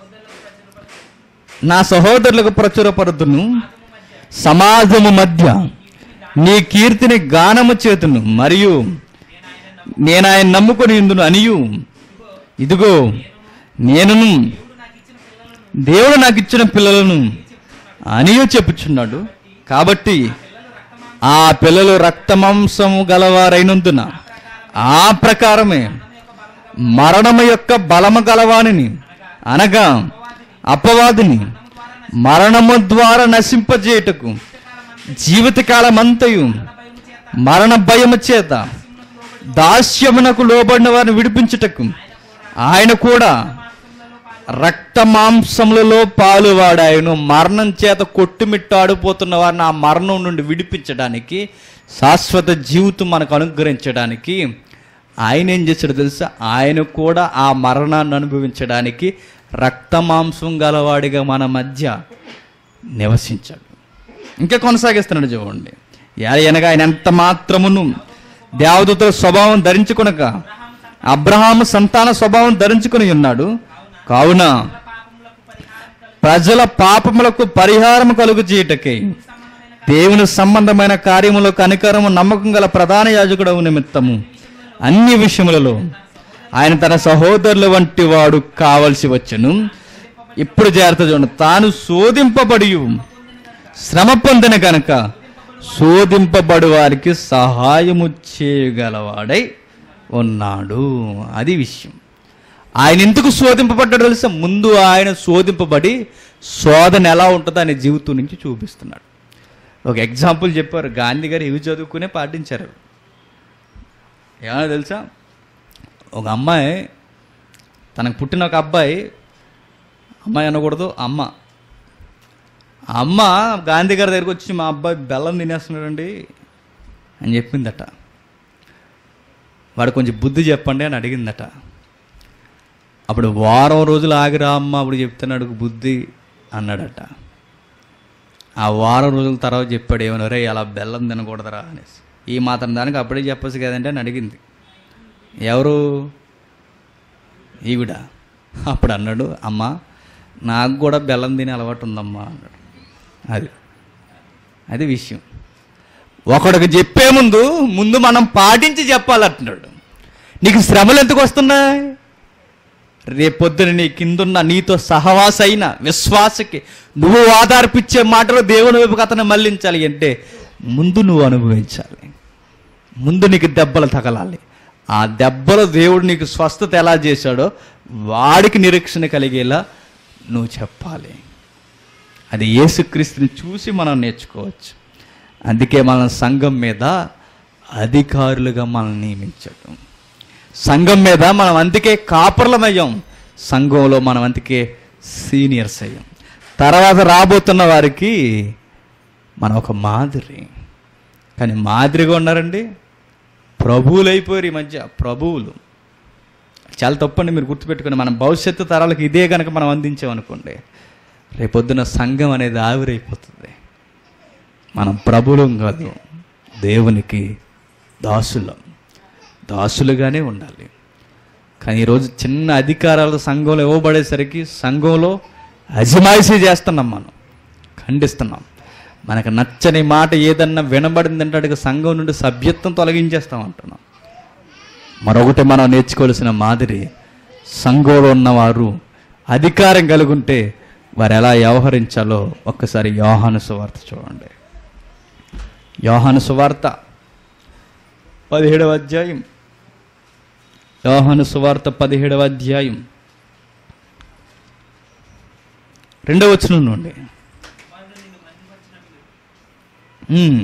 నా సహోదరులకు ప్రచురపరుతును సమాజము మధ్య నీ కీర్తిని గానము చేతును మరియు నేను ఆయన నమ్ముకొని ఇందును అనియు ఇదిగో నేనును దేవుడు నాకు ఇచ్చిన పిల్లలను అనియు చెప్పుచున్నాడు కాబట్టి ఆ పిల్లలు రక్తమాంసము గలవారైనందున ఆ ప్రకారమే మరణము యొక్క బలము గలవానిని అనగా అపవాదిని మరణము ద్వారా నశింపజేయుటకు జీవితకాలమంతయు మరణ భయము చేత దాస్యమునకు లోబడిన వారిని విడిపించుటకు ఆయన కూడా రక్త మాంసములలో పాలువాడాయను మరణం చేత కొట్టుమిట్టాడిపోతున్న వారిని ఆ మరణం నుండి విడిపించడానికి శాశ్వత జీవితం మనకు అనుగ్రహించడానికి ఆయన ఏం చేశాడు తెలుసా ఆయన కూడా ఆ మరణాన్ని అనుభవించడానికి రక్త మాంసం గలవాడిగా మన మధ్య నివసించాడు ఇంకా కొనసాగిస్తున్నాడు చూడండి ఎనగా ఆయన ఎంత మాత్రమును దేవదూతల స్వభావం ధరించుకొనక అబ్రహాము సంతాన స్వభావం ధరించుకొని ఉన్నాడు కావున ప్రజల పాపములకు పరిహారం కలుగు చేయటకై దేవుని సంబంధమైన కార్యములకు కనికరము నమ్మకం గల ప్రధాన యాజకుడవు నిమిత్తము అన్ని విషయములలో ఆయన తన సహోదరుల వంటి వాడు కావలసి వచ్చును ఇప్పుడు జాగ్రత్త చూడండి తాను శోధింపబడి శ్రమ పొందిన కనుక శోధింపబడు వారికి సహాయము చేయగలవాడై ఉన్నాడు అది విషయం ఆయన ఎందుకు శోధింపబడ్డాడు తెలుసా ముందు ఆయన శోధింపబడి శోధన ఎలా ఉంటుందో ఆయన జీవితం నుంచి చూపిస్తున్నాడు ఒక ఎగ్జాంపుల్ చెప్పారు గాంధీ గారు ఇవి చదువుకునే పాటించారు ఏమన్నా తెలుసా ఒక అమ్మాయి తనకు పుట్టిన ఒక అబ్బాయి అమ్మాయి అనకూడదు అమ్మ ఆ అమ్మ గాంధీ గారి దగ్గరికి వచ్చి మా అబ్బాయి బెల్లం తినేస్తున్నాడండి అని చెప్పిందట వాడు కొంచెం బుద్ధి చెప్పండి అని అడిగిందట అప్పుడు వారం రోజులు ఆగిరా అమ్మ అప్పుడు చెప్తున్నాడు బుద్ధి అన్నాడట ఆ వారం రోజుల తర్వాత చెప్పాడు ఏమన్నా రే అలా బెల్లం తినకూడదురా అనేసి ఈ మాత్రం దానికి అప్పుడే చెప్పచ్చు కదంటే అని అడిగింది ఎవరు ఈవిడ అప్పుడు అన్నాడు అమ్మ నాకు కూడా బెల్లం తినే అలవాటు ఉందమ్మా అన్నాడు అది అది విషయం ఒకడికి చెప్పే ముందు ముందు మనం పాటించి చెప్పాలంటున్నాడు నీకు శ్రమలు ఎందుకు వస్తున్నాయి రేపొద్దున నీ కిందున్న నీతో సహవాస అయిన విశ్వాసకి నువ్వు ఆధారపిచ్చే మాటలు దేవుని వైపుకి అతను మళ్ళించాలి అంటే ముందు నువ్వు అనుభవించాలి ముందు నీకు దెబ్బలు తగలాలి ఆ దెబ్బలు దేవుడు నీకు స్వస్థత ఎలా చేశాడో వాడికి నిరీక్షణ కలిగేలా నువ్వు చెప్పాలి అది యేసుక్రీస్తుని చూసి మనం నేర్చుకోవచ్చు అందుకే మనం సంఘం మీద అధికారులుగా మనం నియమించడం సంఘం మీద మనం అందుకే కాపర్లమయ్యాం సంఘంలో మనం అందుకే సీనియర్స్ అయ్యాం తర్వాత రాబోతున్న వారికి మనం ఒక మాదిరి కానీ మాదిరిగా ఉన్నారండి ప్రభువులు అయిపోయారు ఈ మధ్య ప్రభువులు చాలా తప్పండి మీరు గుర్తుపెట్టుకుని మన భవిష్యత్తు తరాలకు ఇదే కనుక మనం అందించామనుకోండి రేపొద్దున సంఘం అనేది ఆవిరైపోతుంది మనం ప్రభులం కాదు దేవునికి దాసులం దాసులుగానే ఉండాలి కానీ ఈరోజు చిన్న అధికారాలు సంఘంలో ఇవ్వబడేసరికి సంఘంలో అజమాయిషీ చేస్తున్నాం మనం ఖండిస్తున్నాం మనకు నచ్చని మాట ఏదన్నా వినబడిందంటే అడిగి సంఘం నుండి సభ్యత్వం తొలగించేస్తాం అంటున్నాం మరొకటి మనం నేర్చుకోవాల్సిన మాదిరి సంఘంలో ఉన్నవారు అధికారం కలిగుంటే వారు ఎలా వ్యవహరించాలో ఒక్కసారి యోహాను సువార్త చూడండి యోహాను సువార్త పదిహేడవ అధ్యాయం యోహాను సువార్త పదిహేడవ అధ్యాయం రెండవ వచనం నుండి ఉమ్.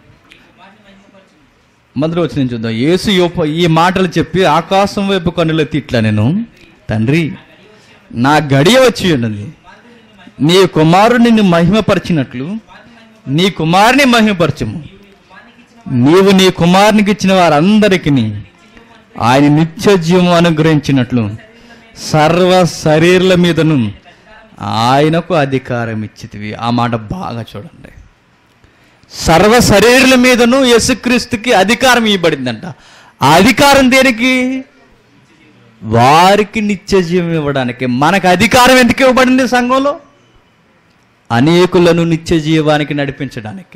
మొదటి వచ్చిన చూద్దాం యేసు యోప ఈ మాటలు చెప్పి ఆకాశం వైపు కన్నులెత్తి ఇట్లా నేను తండ్రి నా గడియ వచ్చి ఉన్నది నీ కుమారుడు నిన్ను మహిమపరిచినట్లు నీ కుమారుని మహిమపరచము నీవు నీ కుమారునికి ఇచ్చిన వారందరికీ ఆయన నిత్య జీవం అనుగ్రహించినట్లు సర్వ శరీరుల మీదను ఆయనకు అధికారం ఇచ్చితివి ఆ మాట బాగా చూడండి సర్వ శరీరుల మీదను యేసుక్రీస్తుకి అధికారం ఇవ్వబడిందంట ఆ అధికారం దేనికి వారికి నిత్య జీవం ఇవ్వడానికి మనకు అధికారం ఎందుకు ఇవ్వబడింది సంఘంలో అనేకులను నిత్య జీవానికి నడిపించడానికి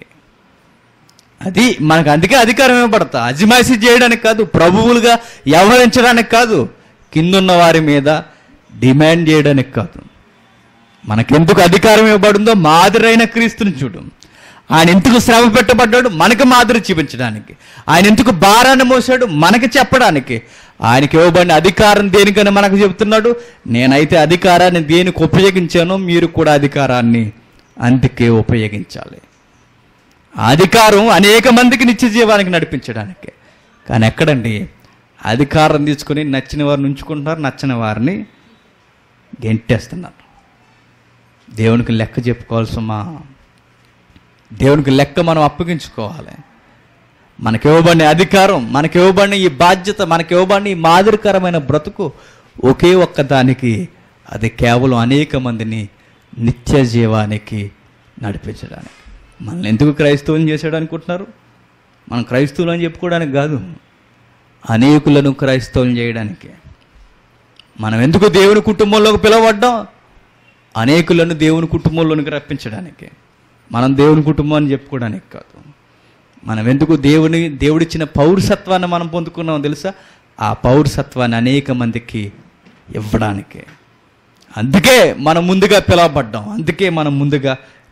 అది మనకు అందుకే అధికారం ఇవ్వబడతా అజమాయిషీ చేయడానికి కాదు ప్రభువులుగా వ్యవహరించడానికి కాదు కిందున్న వారి మీద డిమాండ్ చేయడానికి కాదు మనకెందుకు అధికారం ఇవ్వబడిందో మాదిరైన క్రీస్తుని చూడు ఆయన ఎందుకు శ్రమ పెట్టబడ్డాడు మనకు మాదిరి చూపించడానికి ఆయన ఎందుకు భారాన్ని మోసాడు మనకి చెప్పడానికి ఆయనకి ఇవ్వబడిన అధికారం దేనికని మనకు చెబుతున్నాడు నేనైతే అధికారాన్ని దేనికి ఉపయోగించానో మీరు కూడా అధికారాన్ని అందుకే ఉపయోగించాలి ఆ అధికారం అనేక మందికి నిత్య జీవానికి నడిపించడానికి కానీ ఎక్కడండి అధికారం తీసుకుని నచ్చిన వారిని ఉంచుకుంటున్నారు నచ్చని వారిని గెంటేస్తున్నారు దేవునికి లెక్క చెప్పుకోవాల్సమ్మా దేవునికి లెక్క మనం అప్పగించుకోవాలి మనకి ఇవ్వబడిన అధికారం మనకి ఇవ్వబడిన ఈ బాధ్యత మనకి ఇవ్వబడిన ఈ మాదిరికరమైన బ్రతుకు ఒకే ఒక్క దానికి అది కేవలం అనేక మందిని నిత్య జీవానికి నడిపించడానికి మనల్ని ఎందుకు క్రైస్తవుని చేశాడు అనుకుంటున్నారు మనం క్రైస్తవులు అని చెప్పుకోవడానికి కాదు అనేకులను క్రైస్తవులు చేయడానికి మనం ఎందుకు దేవుని కుటుంబంలోకి పిలవడ్డాం అనేకులను దేవుని కుటుంబంలోనికి రప్పించడానికి మనం దేవుని కుటుంబం అని చెప్పుకోవడానికి కాదు మనం ఎందుకు దేవుని దేవుడిచ్చిన పౌరసత్వాన్ని మనం పొందుకున్నాం తెలుసా ఆ పౌరసత్వాన్ని అనేక మందికి ఇవ్వడానికి అందుకే మనం ముందుగా పిలవబడ్డాం అందుకే మనం ముందుగా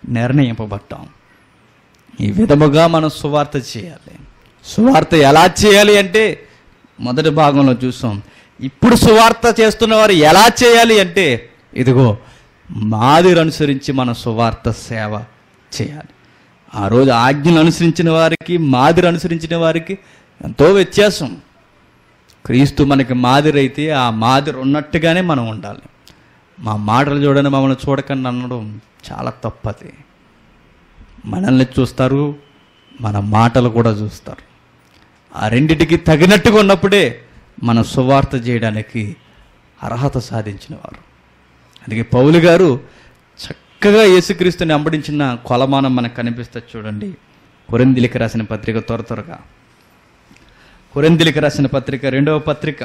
నిర్ణయింపబడ్డాం ఈ విధముగా మనం సువార్త చేయాలి సువార్త ఎలా చేయాలి అంటే మొదటి భాగంలో చూసాం ఇప్పుడు సువార్త చేస్తున్న వారు ఎలా చేయాలి అంటే ఇదిగో మాదిరి అనుసరించి మన సువార్త సేవ చేయాలి ఆ రోజు ఆజ్ఞలు అనుసరించిన వారికి మాదిరి అనుసరించిన వారికి ఎంతో వ్యత్యాసం క్రీస్తు మనకి మాదిరి అయితే ఆ మాదిరి ఉన్నట్టుగానే మనం ఉండాలి మా మాటలు చూడని మమ్మల్ని చూడకండి అనడం చాలా తప్పది మనల్ని చూస్తారు మన మాటలు కూడా చూస్తారు ఆ రెండిటికి తగినట్టుగా ఉన్నప్పుడే మన సువార్త చేయడానికి అర్హత సాధించిన వారు అందుకే పౌలు గారు చక్కగా యేసుక్రీస్తుని అంబడించిన కొలమానం మనకు కనిపిస్తుంది చూడండి కొరిందిలికి రాసిన పత్రిక త్వర త్వరగా కొరిందిలికి రాసిన పత్రిక రెండవ పత్రిక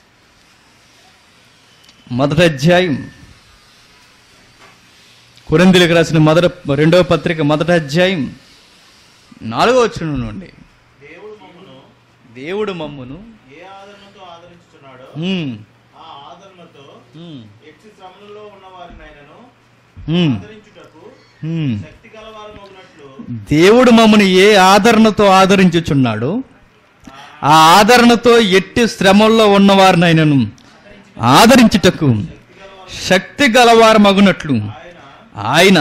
మొదటి అధ్యాయం కొరిందిలికి రాసిన మొదటి రెండవ పత్రిక మొదటి అధ్యాయం నాలుగో వచ్చిన నుండి దేవుడు మమ్మను దేవుడు మమ్మును ఏ ఆదరణతో ఆదరించుచున్నాడో ఉమ్, ఆ ఆదరణతో ఉమ్, ఎట్టి శ్రమలలో ఉన్న వారిని ఆయనను ఉమ్, ఆదరించుటకు ఉమ్. శక్తి గలవారు మగునట్లు దేవుడు మమ్మను ఏ ఆదరణతో ఆదరించుచున్నాడో ఆ ఆదరణతో ఎట్టి శ్రమల్లో ఉన్నవారినైనను ఆదరించుటకు శక్తి గలవారు మగునట్లు ఆయన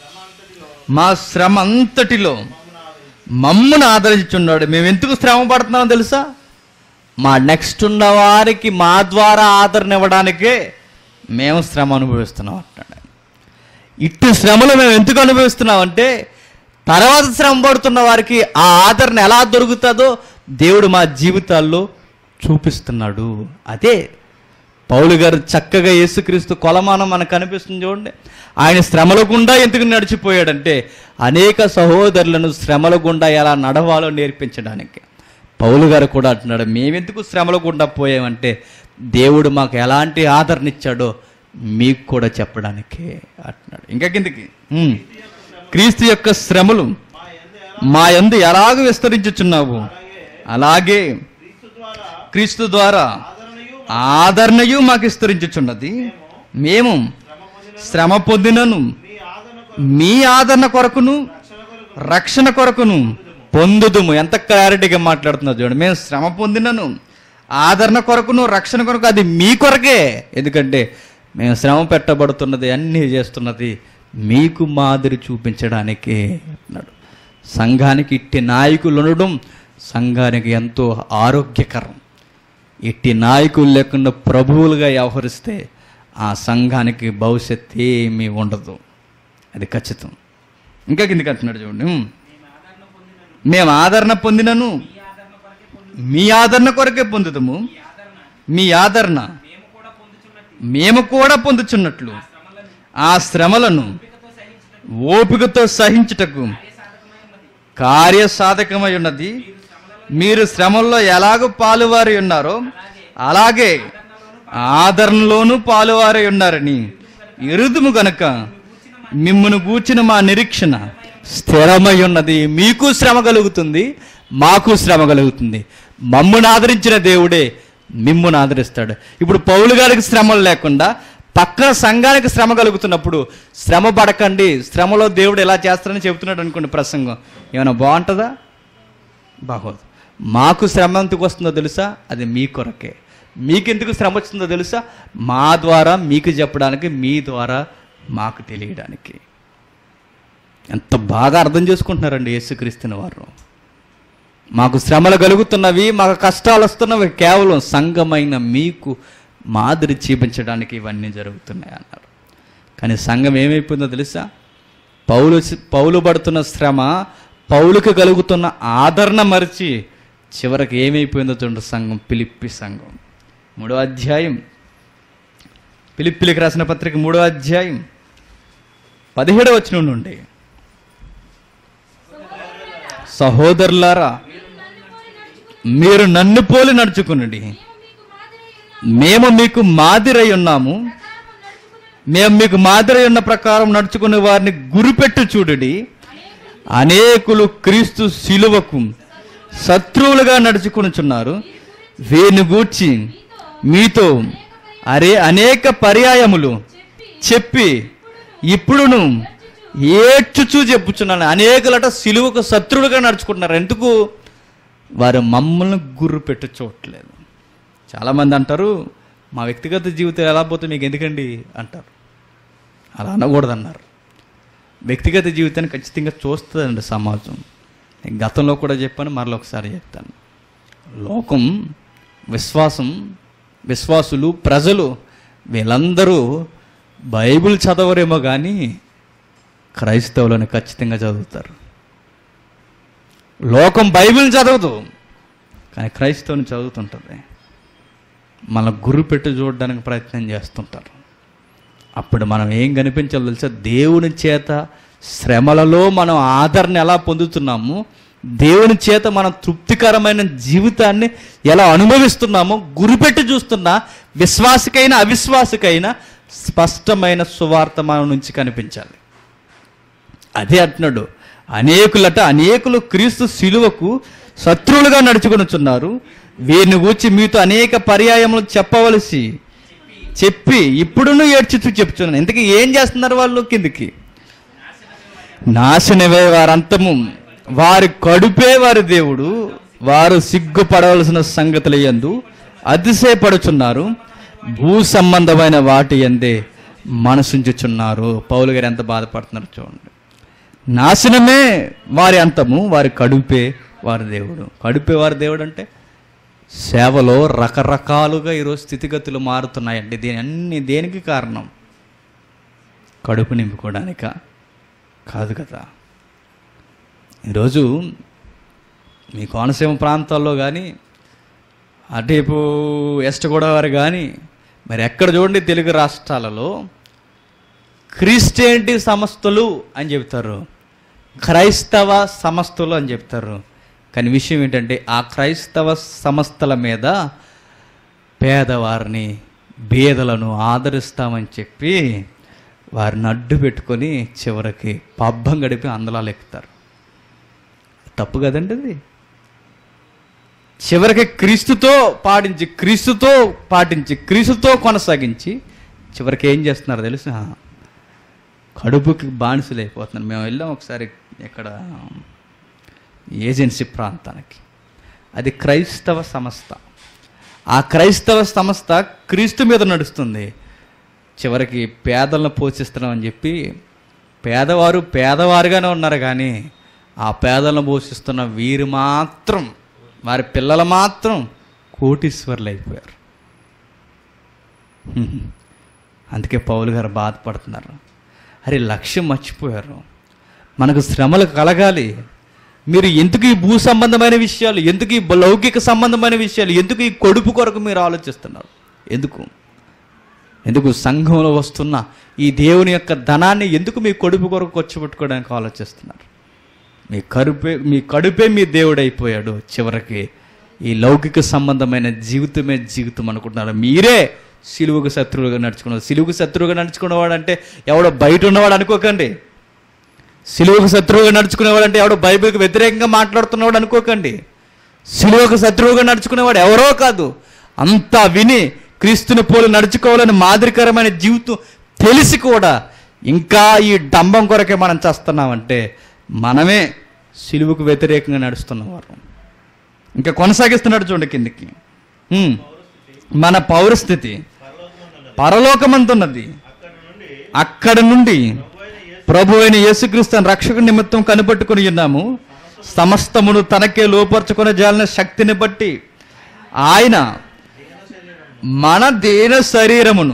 మా శ్రమ అంతటిలో మమ్మను ఆదరించున్నాడు మేము ఎందుకు శ్రమ పడుతున్నామో తెలుసా మా నెక్స్ట్ ఉన్న వారికి మా ద్వారా ఆదరణ ఇవ్వడానికే మేము శ్రమ అనుభవిస్తున్నాం అంటున్నాడు ఇట్టి శ్రమలు మేము ఎందుకు అనుభవిస్తున్నాం అంటే తర్వాత శ్రమ పడుతున్న వారికి ఆ ఆదరణ ఎలా దొరుకుతుందో దేవుడు మా జీవితాల్లో చూపిస్తున్నాడు అదే పౌలు గారు చక్కగా యేసుక్రీస్తు కొలమానం మనకు కనిపిస్తుంది చూడండి ఆయన శ్రమల గుండా ఎందుకు నడిచిపోయాడంటే అనేక సహోదరులను శ్రమల గుండా ఎలా నడవాలో నేర్పించడానికి పౌలు గారు కూడా అంటున్నాడు మేమెందుకు శ్రమల గుండా పోయామంటే దేవుడు మాకు ఎలాంటి ఆదరణ ఇచ్చాడో మీకు కూడా చెప్పడానికే అంటున్నాడు ఇంకా కిందకి ఉమ్. క్రీస్తు యొక్క శ్రమలు మా యందు ఎలాగ విస్తరించుచున్నావు అలాగే క్రీస్తు ద్వారా క్రీస్తు ద్వారా ఆదరణయు ఆదరణయు మాకు విస్తరించుచున్నది మేము శ్రమ పొందినను మీ ఆదరణ మీ ఆదరణ కొరకును రక్షణ కొరకును పొందుదుము ఎంత క్లారిటీగా మాట్లాడుతున్నారు చూడండి మేము శ్రమ పొందినను ఆదరణ కొరకును రక్షణ కొరకు అది మీ కొరకే ఎందుకంటే మేము శ్రమ పెట్టబడుతున్నది అన్నీ చేస్తున్నది మీకు మాదిరి చూపించడానికే అన్నాడు సంఘానికి ఇట్టి నాయకులు ఉండడం సంఘానికి ఎంతో ఆరోగ్యకరం ఇట్టి నాయకులు లేకుండా ప్రభువులుగా వ్యవహరిస్తే ఆ సంఘానికి భవిష్యత్ ఏమీ ఉండదు అది ఖచ్చితం ఇంకా కిందికి అంటున్నాడు చూడండి ఉమ్. మేము ఆదరణ పొందినను మీ ఆదరణ కొరకే పొందుతాము మీ ఆదరణ మేము కూడా పొందుచున్నట్లు ఆ శ్రమలను ఓపికతో సహించుటకు కార్యసాధకమై ఉన్నది మీరు శ్రమల్లో ఎలాగో పాలువారి ఉన్నారో అలాగే ఆదరణలోనూ పాలువారై ఉన్నారని ఎరుదుము గనక మిమ్మను గూర్చిన మా నిరీక్షణ స్థిరమై ఉన్నది మీకు శ్రమ కలుగుతుంది మాకు శ్రమ కలుగుతుంది మమ్మును ఆదరించిన దేవుడే మిమ్మును ఆదరిస్తాడు ఇప్పుడు పౌలు గారికి శ్రమలు లేకుండా పక్కన సంఘానికి శ్రమ కలుగుతున్నప్పుడు శ్రమ పడకండి శ్రమలో దేవుడు ఎలా చేస్తారని చెబుతున్నాడు అనుకోండి ప్రసంగం ఏమైనా బాగుంటుందా బాగోదు మాకు శ్రమ ఎందుకు వస్తుందో తెలుసా అది మీ కొరకే మీకెందుకు శ్రమ వచ్చిందో తెలుసా మా ద్వారా మీకు చెప్పడానికి మీ ద్వారా మాకు తెలియడానికి ఎంత బాగా అర్థం చేసుకుంటున్నారండి యేసుక్రీస్తుని వారు మాకు శ్రమలు కలుగుతున్నవి మాకు కష్టాలు వస్తున్నవి కేవలం సంఘమైన మీకు మాదిరి చూపించడానికి ఇవన్నీ జరుగుతున్నాయి అన్నారు కానీ సంఘం ఏమైపోయిందో తెలుసా పౌలు పౌలు పడుతున్న శ్రమ పౌలుకు కలుగుతున్న ఆదరణ మరిచి చివరికి ఏమైపోయిందో చూడండి సంఘం పిలిప్పి సంఘం మూడో అధ్యాయం పిలిప్పిలికి రాసిన పత్రిక మూడో అధ్యాయం పదిహేడవ వచనం నుండి సహోదరులారా మీరు నన్ను పోలి నడుచుకునండి మేము మీకు మాదిరై ఉన్నాము మేము మీకు మాదిరై ఉన్న ప్రకారం నడుచుకునే వారిని గురిపెట్టు చూడుడి అనేకులు క్రీస్తు శిలువకు శత్రువులుగా నడుచుకునుచున్నారు వీరిని గూర్చి మీతో అరే అనేక పర్యాయములు చెప్పి ఇప్పుడును ఏడ్చుచూ చెప్పుచున్నాను అనేకులట సిలువకు శత్రువులుగా నడుచుకుంటున్నారు ఎందుకు వారు మమ్మల్ని గుర్రు పెట్టు చూడట్లేదు చాలామంది అంటారు మా వ్యక్తిగత జీవితం ఎలా పోతే మీకు ఎందుకండి అంటారు అలా అనకూడదు అన్నారు వ్యక్తిగత జీవితాన్ని ఖచ్చితంగా చూస్తుందండి సమాజం నేను గతంలో కూడా చెప్పాను మరలా ఒకసారి చెప్తాను లోకం విశ్వాసం విశ్వాసులు ప్రజలు వీళ్ళందరూ బైబిల్ చదవరేమో కానీ క్రైస్తవులను ఖచ్చితంగా చదువుతారు లోకం బైబిల్ చదవదు కానీ క్రైస్తవుని చదువుతుంటుంది మన గురు పెట్టి చూడడానికి ప్రయత్నం చేస్తుంటారు అప్పుడు మనం ఏం కనిపించాలో తెలుసా దేవుని చేత శ్రమలలో మనం ఆదరణ ఎలా పొందుతున్నాము దేవుని చేత మనం తృప్తికరమైన జీవితాన్ని ఎలా అనుభవిస్తున్నామో గురిపెట్టి చూస్తున్నా విశ్వాసికైనా అవిశ్వాసికైనా స్పష్టమైన సువార్త మన నుంచి కనిపించాలి అదే అంటున్నాడు అనేకులట అనేకులు క్రీస్తు శిలువకు శత్రువులుగా నడుచుకొనుచున్నారు వీరిని గూర్చి మీతో అనేక పర్యాయములు చెప్పవలసి చెప్పి ఇప్పుడును ఏడ్చుతూ చెప్తున్నాను ఇంతకీ ఏం చేస్తున్నారు వాళ్ళు కిందికి నాశనమే వారంతము వారి కడుపే వారి దేవుడు వారు సిగ్గుపడవలసిన సంగతులు ఎందు అతిశయపడుచున్నారు భూ సంబంధమైన వాటి ఎందే మనసుంచుచున్నారు పౌలు గారు ఎంత బాధపడుతున్నారు చూడండి నాశనమే వారి అంతము వారి కడుపే వారి దేవుడు కడుపే వారి దేవుడు అంటే సేవలో రకరకాలుగా ఈరోజు స్థితిగతులు మారుతున్నాయండి దీని అన్ని దేనికి కారణం కడుపు నింపుకోవడానిక కాదు కదా ఈరోజు మీ కోనసీమ ప్రాంతాల్లో కానీ అటువైపు వెస్ట్ గోదావరి కానీ మరి ఎక్కడ చూడండి తెలుగు రాష్ట్రాలలో క్రిస్టియానిటీ సంస్థలు అని చెప్తారు క్రైస్తవ సంస్థలు అని చెప్తారు కానీ విషయం ఏంటంటే ఆ క్రైస్తవ సంస్థల మీద పేదవారిని బీదలను ఆదరిస్తామని చెప్పి వారిని అడ్డు పెట్టుకొని చివరికి పబ్బం గడిపి అందలాలు ఎక్కుతారు తప్పు కదండి అది చివరికి క్రీస్తుతో పాటించి క్రీస్తుతో పాటించి క్రీస్తుతో కొనసాగించి చివరికి ఏం చేస్తున్నారు తెలుసా కడుపుకి బానిసలు అయిపోతున్నారు మేము వెళ్ళాం ఒకసారి ఇక్కడ ఏజెన్సీ ప్రాంతానికి అది క్రైస్తవ సంస్థ ఆ క్రైస్తవ సంస్థ క్రీస్తు మీద నడుస్తుంది చివరికి పేదలను పోషిస్తున్నామని చెప్పి పేదవారు పేదవారుగానే ఉన్నారు కానీ ఆ పేదలను పోషిస్తున్న వీరు మాత్రం వారి పిల్లలు మాత్రం కోటీశ్వర్లు అయిపోయారు హ్మ్. అందుకే పౌలు గారు బాధపడుతున్నారు అరే లక్ష్యం మర్చిపోయారు మనకు శ్రమలు కలగాలి మీరు ఎందుకు ఈ భూ సంబంధమైన విషయాలు ఎందుకు ఈ లౌకిక సంబంధమైన విషయాలు ఎందుకు ఈ కొడుపు కొరకు మీరు ఆలోచిస్తున్నారు ఎందుకు ఎందుకు సంఘంలో వస్తున్న ఈ దేవుని యొక్క ధనాన్ని ఎందుకు మీ కొడుపు కొరకు వచ్చి ఆలోచిస్తున్నారు మీ కడుపే మీ కడుపే మీ దేవుడు అయిపోయాడు చివరికి ఈ లౌకిక సంబంధమైన జీవితమే జీవితం అనుకుంటున్నారు మీరే సిలువుకు శత్రువులుగా నడుచుకున్నారు సిలువుకు శత్రువుగా నడుచుకున్నవాడు అంటే ఎవడో బయట ఉన్నవాడు అనుకోకండి సిలువకు శత్రువుగా నడుచుకునేవాడు అంటే ఎవడో బైబిల్కి వ్యతిరేకంగా మాట్లాడుతున్నవాడు అనుకోకండి సిలువకు శత్రువుగా నడుచుకునేవాడు ఎవరో కాదు అంతా విని క్రీస్తుని పోలి నడుచుకోవాలని మాదిరికరమైన జీవితం తెలిసి కూడా ఇంకా ఈ డంబం కొరకే మనం చేస్తున్నామంటే మనమే సిలువుకు వ్యతిరేకంగా నడుస్తున్నవారు ఇంకా కొనసాగిస్తున్నాడు చూడండి కిందికి హ్మ్. మన పౌరస్థితి పరలోకమంతున్నది అక్కడ నుండి ప్రభు అయిన యేసుక్రీస్తు రక్షక నిమిత్తం కనిపెట్టుకుని ఉన్నాము సమస్తమును తనకే లోపరుచుకునే జాలిన శక్తిని బట్టి ఆయన మన దేన శరీరమును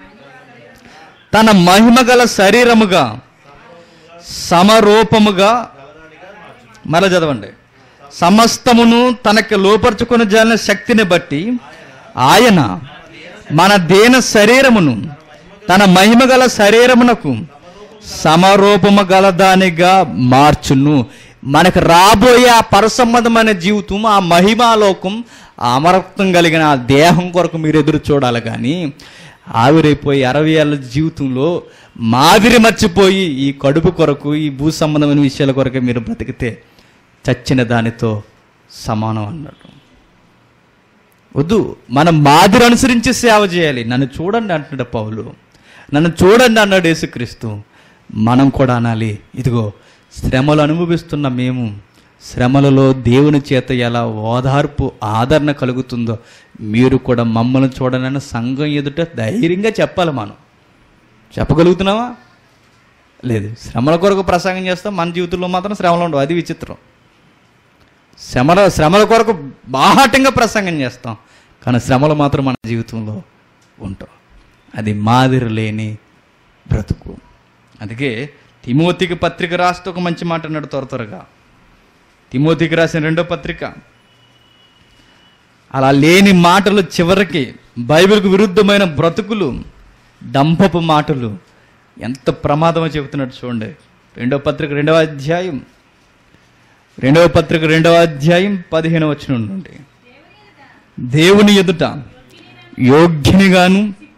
తన మహిమ గల శరీరముగా సమరూపముగా మరల చదవండి సమస్తమును తనకి లోపరుచుకుని జాలిన శక్తిని బట్టి ఆయన మన దేన శరీరమును తన మహిమ గల శరీరమునకు సమరూపము గలదానిగా మార్చును మనకు రాబోయే ఆ పరసంబంధమైన జీవితం ఆ మహిమాలోకం ఆ అమరత్వం కలిగిన ఆ దేహం కొరకు మీరు ఎదురు చూడాలి కానీ ఆవిరైపోయి అరవై ఏళ్ళ జీవితంలో మాదిరి మర్చిపోయి ఈ కడుపు కొరకు ఈ భూ సంబంధమైన విషయాల కొరకే మీరు బ్రతికితే చచ్చిన దానితో సమానం అన్నాడు వద్దు మనం మాదిరి అనుసరించి సేవ చేయాలి నన్ను చూడండి అంటున్నాడు పౌలు నన్ను చూడండి అన్నాడు యేసుక్రీస్తు మనం కూడా అనాలి ఇదిగో శ్రమలు అనుభవిస్తున్న మేము శ్రమలలో దేవుని చేత ఎలా ఓదార్పు ఆదరణ కలుగుతుందో మీరు కూడా మమ్మల్ని చూడనని సంఘం ఎదుట ధైర్యంగా చెప్పాలి మనం చెప్పగలుగుతున్నావా లేదు శ్రమల కొరకు ప్రసంగం చేస్తాం మన జీవితంలో మాత్రం శ్రమలు ఉండవు అది విచిత్రం శ్రమల శ్రమల కొరకు బాహాటంగా ప్రసంగం చేస్తాం కానీ శ్రమలు మాత్రం మన జీవితంలో ఉంటాం అది మాదిరి లేని బ్రతుకు అందుకే తిమోతికి పత్రిక రాస్తూ ఒక మంచి మాట అన్నాడు త్వర త్వరగా తిమోతికి రాసిన రెండో పత్రిక అలా లేని మాటలు చివరికి బైబిల్కు విరుద్ధమైన బ్రతుకులు డంపపు మాటలు ఎంత ప్రమాదమో చెబుతున్నాడు చూడండి రెండవ పత్రిక రెండవ అధ్యాయం రెండవ పత్రిక రెండవ అధ్యాయం పదిహేను వచ్చిన నుండి దేవుని ఎదుట యోగ్యునిగాను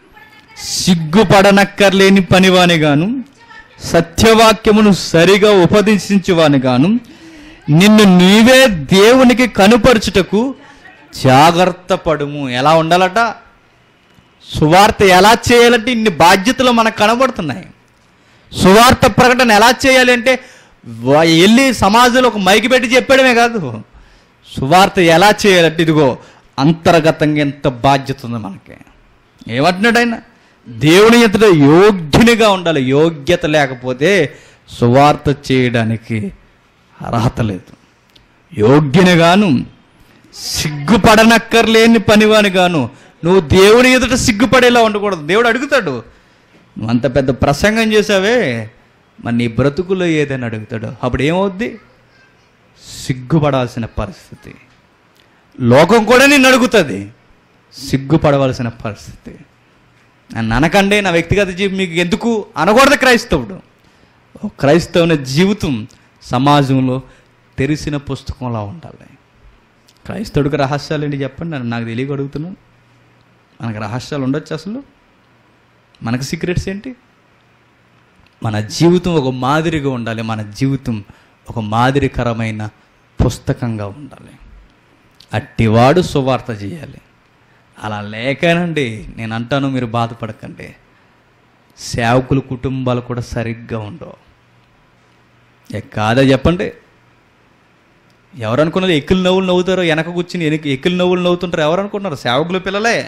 సిగ్గుపడనక్కర్లేని పనివానిగాను సత్యవాక్యమును సరిగా ఉపదేశించువానిగాను నిన్ను నీవే దేవునికి కనుపరుచుటకు జాగ్రత్త పడుము ఎలా ఉండాలట సువార్త ఎలా చేయాలంటే ఇన్ని బాధ్యతలు మనకు కనబడుతున్నాయి సువార్త ప్రకటన ఎలా చేయాలి అంటే వా- వెళ్ళి సమాజంలో ఒక మైకి పెట్టి చెప్పడమే కాదు సువార్త ఎలా చేయాలంటే ఇదిగో అంతర్గతంగా ఎంత బాధ్యత ఉంది మనకి ఏమంటున్నాడు ఆయన దేవుని ఎదుట యోగ్యునిగా ఉండాలి యోగ్యత లేకపోతే సువార్త చేయడానికి అర్హత లేదు యోగ్యునిగాను సిగ్గుపడనక్కర్లేని పనివాని గాను నువ్వు దేవుని ఎదుట సిగ్గుపడేలా ఉండకూడదు దేవుడు అడుగుతాడు నువ్వు అంత పెద్ద ప్రసంగం చేసావే మరి నీ బ్రతుకులో ఏదని అడుగుతాడు అప్పుడు ఏమవుద్ది సిగ్గుపడాల్సిన పరిస్థితి లోకం కూడా నిన్ను అడుగుతుంది సిగ్గుపడవలసిన పరిస్థితి నన్ను అనకండి నా వ్యక్తిగత జీవితం మీకు ఎందుకు అనకూడదు క్రైస్తవుడు ఓ క్రైస్తవుని జీవితం సమాజంలో తెరిసిన పుస్తకంలా ఉండాలి క్రైస్తవుడికి రహస్యాలు ఏంటి చెప్పండి నన్ను నాకు తెలియక అడుగుతున్నాను మనకు రహస్యాలు ఉండొచ్చు అసలు మనకు సీక్రెట్స్ ఏంటి మన జీవితం ఒక మాదిరిగా ఉండాలి మన జీవితం ఒక మాదిరికరమైన పుస్తకంగా ఉండాలి అట్టివాడు సువార్త చేయాలి అలా లేకనండి నేను అంటాను మీరు బాధపడకండి సేవకుల కుటుంబాలు కూడా సరిగ్గా ఉండవు ఏ కాదా చెప్పండి ఎవరు అనుకున్నారు ఎక్కిలు నవ్వులు నవ్వుతారో వెనక కూర్చుని వెనక ఎక్కిలు నవ్వులు నవ్వుతుంటారు ఎవరు అనుకున్నారు సేవకుల పిల్లలే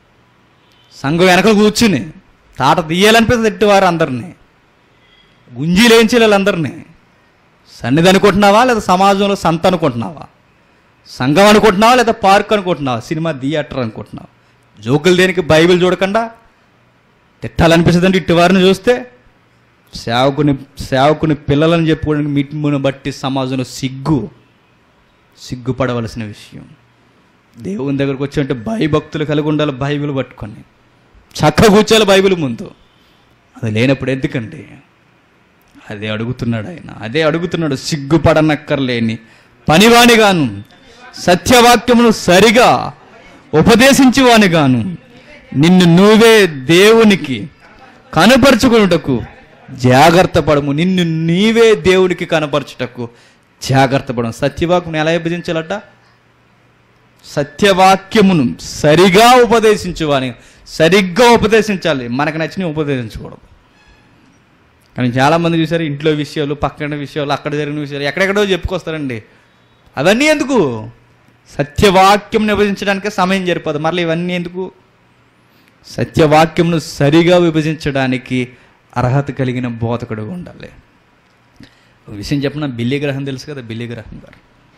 సంఘం వెనక కూర్చుని తాట తీయాలనిపిస్తుంది ఎట్టివారు అందరినీ గుంజీలేంచి వాళ్ళందరినీ సన్నిధి అనుకుంటున్నావా లేదా సమాజంలో సంత అనుకుంటున్నావా సంఘం అనుకుంటున్నావా లేదా పార్క్ అనుకుంటున్నావా సినిమా థియేటర్ అనుకుంటున్నావా జోకులు దేనికి బైబిల్ చూడకుండా తిట్టాలనిపిస్తుందంటే ఇట్టి వారిని చూస్తే సేవకుని సేవకుని పిల్లలని చెప్పుకోవడానికి మిట్మును బట్టి సమాజంలో సిగ్గు సిగ్గుపడవలసిన విషయం దేవుని దగ్గరకు వచ్చి అంటే భయభక్తులు కలిగి ఉండాలి బైబిల్ పట్టుకొని చక్క కూర్చోాలి బైబిల్ ముందు అది లేనప్పుడు ఎందుకండి అదే అడుగుతున్నాడు ఆయన అదే అడుగుతున్నాడు సిగ్గుపడనక్కర్లేని పనివానిగాను సత్యవాక్యమును సరిగా ఉపదేశించువానిగాను నిన్ను నువ్వే దేవునికి కనపరుచుకున్నటకు జాగ్రత్త పడము నిన్ను నీవే దేవునికి కనపరచుటకు జాగ్రత్త పడము సత్యవాక్యం ఎలా విభజించాలట సత్యవాక్యమును సరిగా ఉపదేశించువాని సరిగ్గా ఉపదేశించాలి మనకు నచ్చిన ఉపదేశించకూడదు కానీ చాలామంది చూసారు ఇంట్లో విషయాలు పక్కన విషయాలు అక్కడ జరిగిన విషయాలు ఎక్కడెక్కడో చెప్పుకొస్తారండి అవన్నీ ఎందుకు సత్యవాక్యం విభజించడానికే సమయం సరిపోదు మరలా ఇవన్నీ ఎందుకు సత్యవాక్యంను సరిగా విభజించడానికి అర్హత కలిగిన బోధకుడు ఉండాలి ఒక విషయం చెప్పిన బిల్లి గ్రహం తెలుసు కదా బిల్లి గ్రహం గారు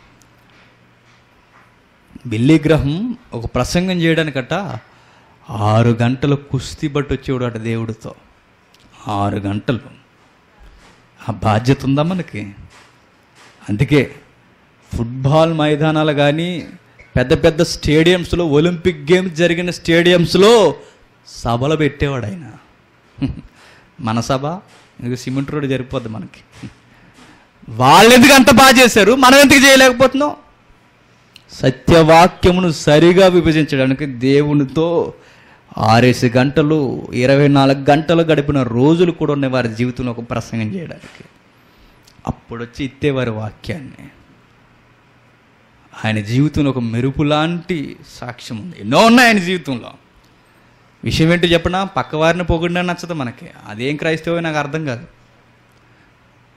బిల్లి గ్రహం ఒక ప్రసంగం చేయడానికట ఆరు గంటలు కుస్తీ బట్టి వచ్చేవాడు అట దేవుడితో ఆరు గంటలు ఆ బాధ్యత ఉందా మనకి అందుకే ఫుట్బాల్ మైదానాలు కానీ పెద్ద పెద్ద స్టేడియంస్లో ఒలింపిక్ గేమ్స్ జరిగిన స్టేడియంస్లో సభలు పెట్టేవాడు ఆయన మన సభ ఇంక సిమెంట్ రోడ్ జరిగిపోద్ది మనకి వాళ్ళు ఎందుకు అంత బాగా చేశారు మనం ఎందుకు చేయలేకపోతున్నాం సత్యవాక్యమును సరిగా విభజించడానికి దేవునితో ఆరేసి గంటలు ఇరవై నాలుగు గంటలు గడిపిన రోజులు కూడా ఉన్నాయి వారి జీవితంలో ఒక ప్రసంగం చేయడానికి అప్పుడు వచ్చి ఇత్తేవారి వాక్యాన్ని ఆయన జీవితంలో ఒక మెరుపు లాంటి సాక్ష్యం ఉంది ఎన్నో ఉన్నాయి ఆయన జీవితంలో విషయం ఏంటో చెప్పనా పక్కవారిని పొగిడినా నచ్చదు మనకి అదేం క్రైస్తవో నాకు అర్థం కాదు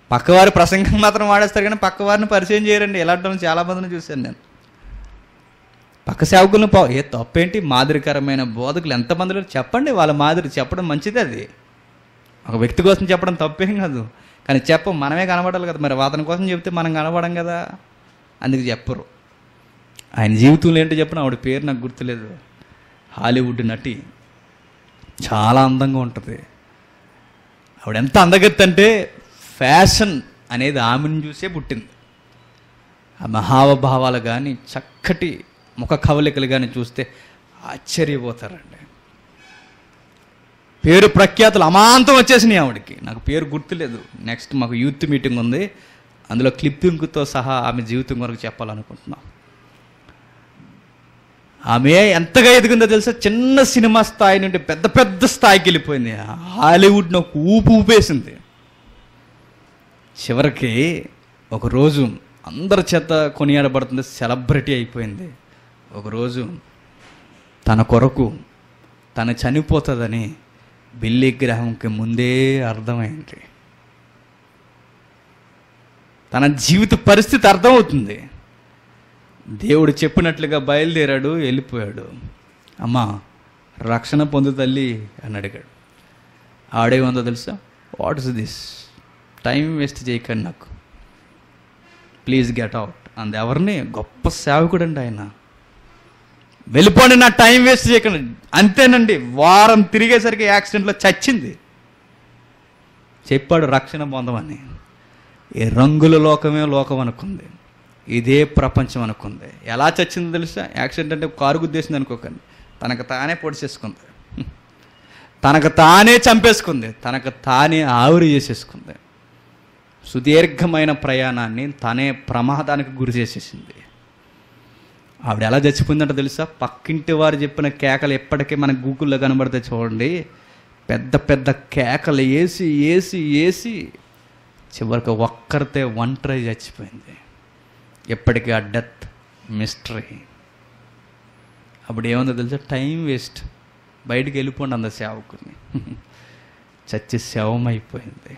పక్కవారి ప్రసంగం మాత్రం వాడేస్తారు కానీ పక్కవారిని పరిచయం చేయరండి ఇలాంటి వాళ్ళని చాలా మందిని చూశాను నేను పక్క సేవకులను పా ఏ తప్పేంటి మాదిరికరమైన బోధకులు ఎంతమందిలో చెప్పండి వాళ్ళ మాదిరి చెప్పడం మంచిది అది ఒక వ్యక్తి కోసం చెప్పడం తప్పేం కాదు కానీ చెప్పం మనమే కనబడాలి కదా మరి అతని కోసం చెప్తే మనం కనబడం కదా అందుకు చెప్పరు ఆయన జీవితంలో ఏంటో చెప్పిన ఆవిడ పేరు నాకు గుర్తులేదు హాలీవుడ్ నటి చాలా అందంగా ఉంటుంది ఆవిడ ఎంత అందగత్తి అంటే ఫ్యాషన్ అనేది ఆమెను చూసే పుట్టింది ఆ మహావభావాలు కానీ చక్కటి ముఖ కవలికలు కానీ చూస్తే ఆశ్చర్యపోతారండి పేరు ప్రఖ్యాతులు అమాంతం వచ్చేసినాయి ఆవిడకి నాకు పేరు గుర్తులేదు నెక్స్ట్ మాకు యూత్ మీటింగ్ ఉంది అందులో క్లిప్పింగ్తో సహా ఆమె జీవితం కొరకు చెప్పాలనుకుంటున్నాం ఆమె ఎంతగా ఎదిగిందో తెలుసా చిన్న సినిమా స్థాయి నుండి పెద్ద పెద్ద స్థాయికి వెళ్ళిపోయింది హాలీవుడ్ను ఒక ఊపు ఊపేసింది చివరికి ఒకరోజు అందరి చేత కొనియాడబడుతుంది సెలబ్రిటీ అయిపోయింది ఒకరోజు తన కొరకు తను చనిపోతుందని బిల్లి గ్రహంకి ముందే అర్థమైంది తన జీవిత పరిస్థితి అర్థమవుతుంది దేవుడు చెప్పినట్లుగా బయలుదేరాడు వెళ్ళిపోయాడు అమ్మా రక్షణ పొందు తల్లి అని అడిగాడు ఆడేముందో తెలుసా what is this time waste చేయకండి నాకు ప్లీజ్ గెట్ అవుట్ అంది ఎవరిని గొప్ప సేవకుడు అండి ఆయన వెళ్ళిపోండి నా టైం వేస్ట్ చేయకండి అంతేనండి వారం తిరిగేసరికి యాక్సిడెంట్లో చచ్చింది చెప్పాడు రక్షణ పొందమని ఈ రంగుల లోకమే లోకం అనుకుంది ఇదే ప్రపంచం అనుకుంది ఎలా చచ్చిందో తెలుసా యాక్సిడెంట్ అంటే కారు గుద్దేసింది అనుకోకండి తనకు తానే పొడిచేసుకుంది తనకు తానే చంపేసుకుంది తనకు తానే ఆవిరి చేసేసుకుంది సుదీర్ఘమైన ప్రయాణాన్ని తనే ప్రమాదానికి గురి చేసేసింది ఆవిడ ఎలా చచ్చిపోయిందంట తెలుసా పక్కింటి వారు చెప్పిన కేకలు ఎప్పటికీ మనకు గూగుల్లో కనబడితే చూడండి పెద్ద పెద్ద కేకలు వేసి వేసి వేసి చివరికి ఒక్కరితే ఒంటరి చచ్చిపోయింది ఎప్పటికీ ఆ డెత్ మిస్టరీ అప్పుడు ఏముందో తెలుసా టైం వేస్ట్ బయటికి వెళ్ళిపోండి అంద సేవకుని చచ్చి శవమైపోయింది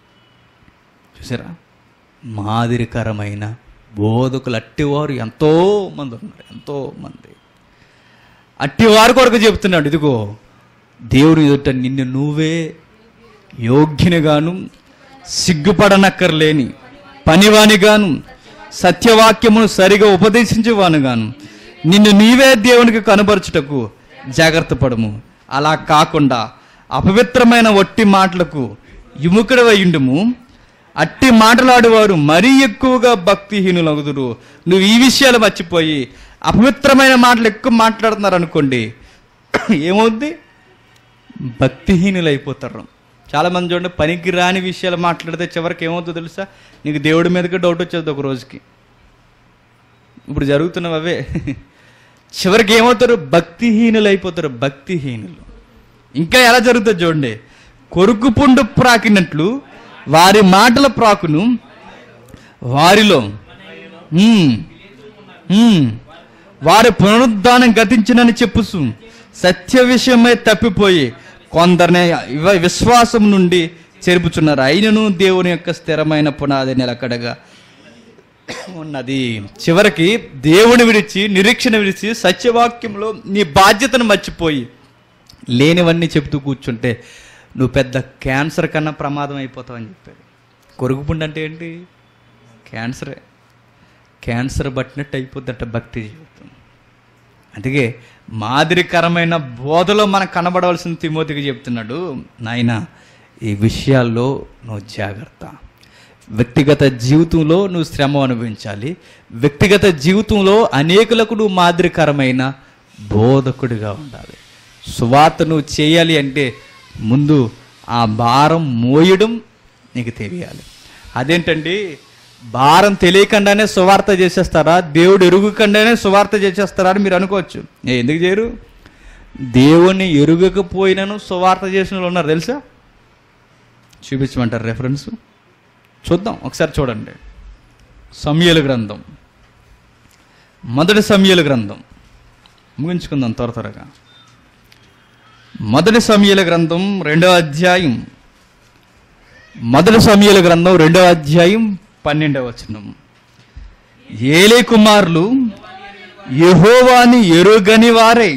చూసారా మాదిరికరమైన బోధకులు అట్టివారు ఎంతో మంది ఉన్నారు ఎంతో మంది అట్టివారు కొరకు చెప్తున్నాడు ఇదిగో దేవుడు ఎదుట నిన్ను నువ్వే యోగ్యునిగాను సిగ్గుపడనక్కర్లేని పనివానిగాను సత్యవాక్యమును సరిగా ఉపదేశించేవానుగాను నిన్ను నీవే దేవునికి కనబరచుటకు జాగ్రత్త పడము అలా కాకుండా అపవిత్రమైన ఒట్టి మాటలకు విముఖుడవయుండుము అట్టి మాటలాడేవారు మరీ ఎక్కువగా భక్తిహీనులగుదురు నువ్వు ఈ విషయాలు మర్చిపోయి అపవిత్రమైన మాటలు ఎక్కువ మాట్లాడుతున్నారు అనుకోండి ఏమవుద్ది భక్తిహీనులు అయిపోతారు చాలామంది చూడండి పనికి రాని విషయాలు మాట్లాడితే చివరికి ఏమవుతుందో తెలుసా నీకు దేవుడి మీదకి డౌట్ వచ్చేది ఒక రోజుకి ఇప్పుడు జరుగుతున్నవి అవే చివరికి ఏమవుతారు భక్తిహీనులు అయిపోతారు భక్తిహీనులు ఇంకా ఎలా జరుగుతుంది చూడండి కొరుకు పుండు ప్రాకినట్లు వారి మాటల ప్రాకును వారిలో ఉమ్, ఉమ్, వారి పునరుద్ధానం గతించినని చెప్పుసు సత్య విషయమై తప్పిపోయి కొందరిని ఇవ- విశ్వాసం నుండి చెరుపుచున్నారు అయినను దేవుని యొక్క స్థిరమైన పునాది నిలకడగా ఉన్నది చివరికి దేవుని విడిచి నిరీక్షణ విడిచి సత్యవాక్యంలో నీ బాధ్యతను మర్చిపోయి లేనివన్నీ చెప్తూ కూర్చుంటే నువ్వు పెద్ద క్యాన్సర్ కన్నా ప్రమాదం అయిపోతావని చెప్పాడు కొరుగుపుండు అంటే ఏంటి క్యాన్సరే క్యాన్సర్ పట్టినట్టు అయిపోద్దట భక్తి జీవితం అందుకే మాదిరికరమైన బోధలో మనకు కనబడవలసిన తిమోతికి చెప్తున్నాడు నాయన ఈ విషయాల్లో నువ్వు జాగ్రత్త వ్యక్తిగత జీవితంలో నువ్వు శ్రమ అనుభవించాలి వ్యక్తిగత జీవితంలో అనేకులకు నువ్వు మాదిరికరమైన బోధకుడిగా ఉండాలి సువార్త నువ్వు చేయాలి అంటే ముందు ఆ భారం మోయడం నీకు తెలియాలి అదేంటండి భారం తెలియకుండానే సువార్త చేసేస్తారా దేవుడు ఎరుగుకుండానే సువార్త చేసేస్తారా అని మీరు అనుకోవచ్చు ఏ, ఎందుకు చేయరు దేవుణ్ణి ఎరుగకపోయినను సువార్త చేసిన వాళ్ళు ఉన్నారు తెలుసా చూపించమంటారు రెఫరెన్స్ చూద్దాం ఒకసారి చూడండి సమయల గ్రంథం మొదటి సమయల గ్రంథం ముగించుకుందాం త్వర త్వరగా మొదటి సమయల గ్రంథం రెండవ అధ్యాయం మొదటి సమయాల గ్రంథం రెండవ అధ్యాయం పన్నెండవ వచనం ఏలే కుమారులు యెహోవాని ఎరుగని వారై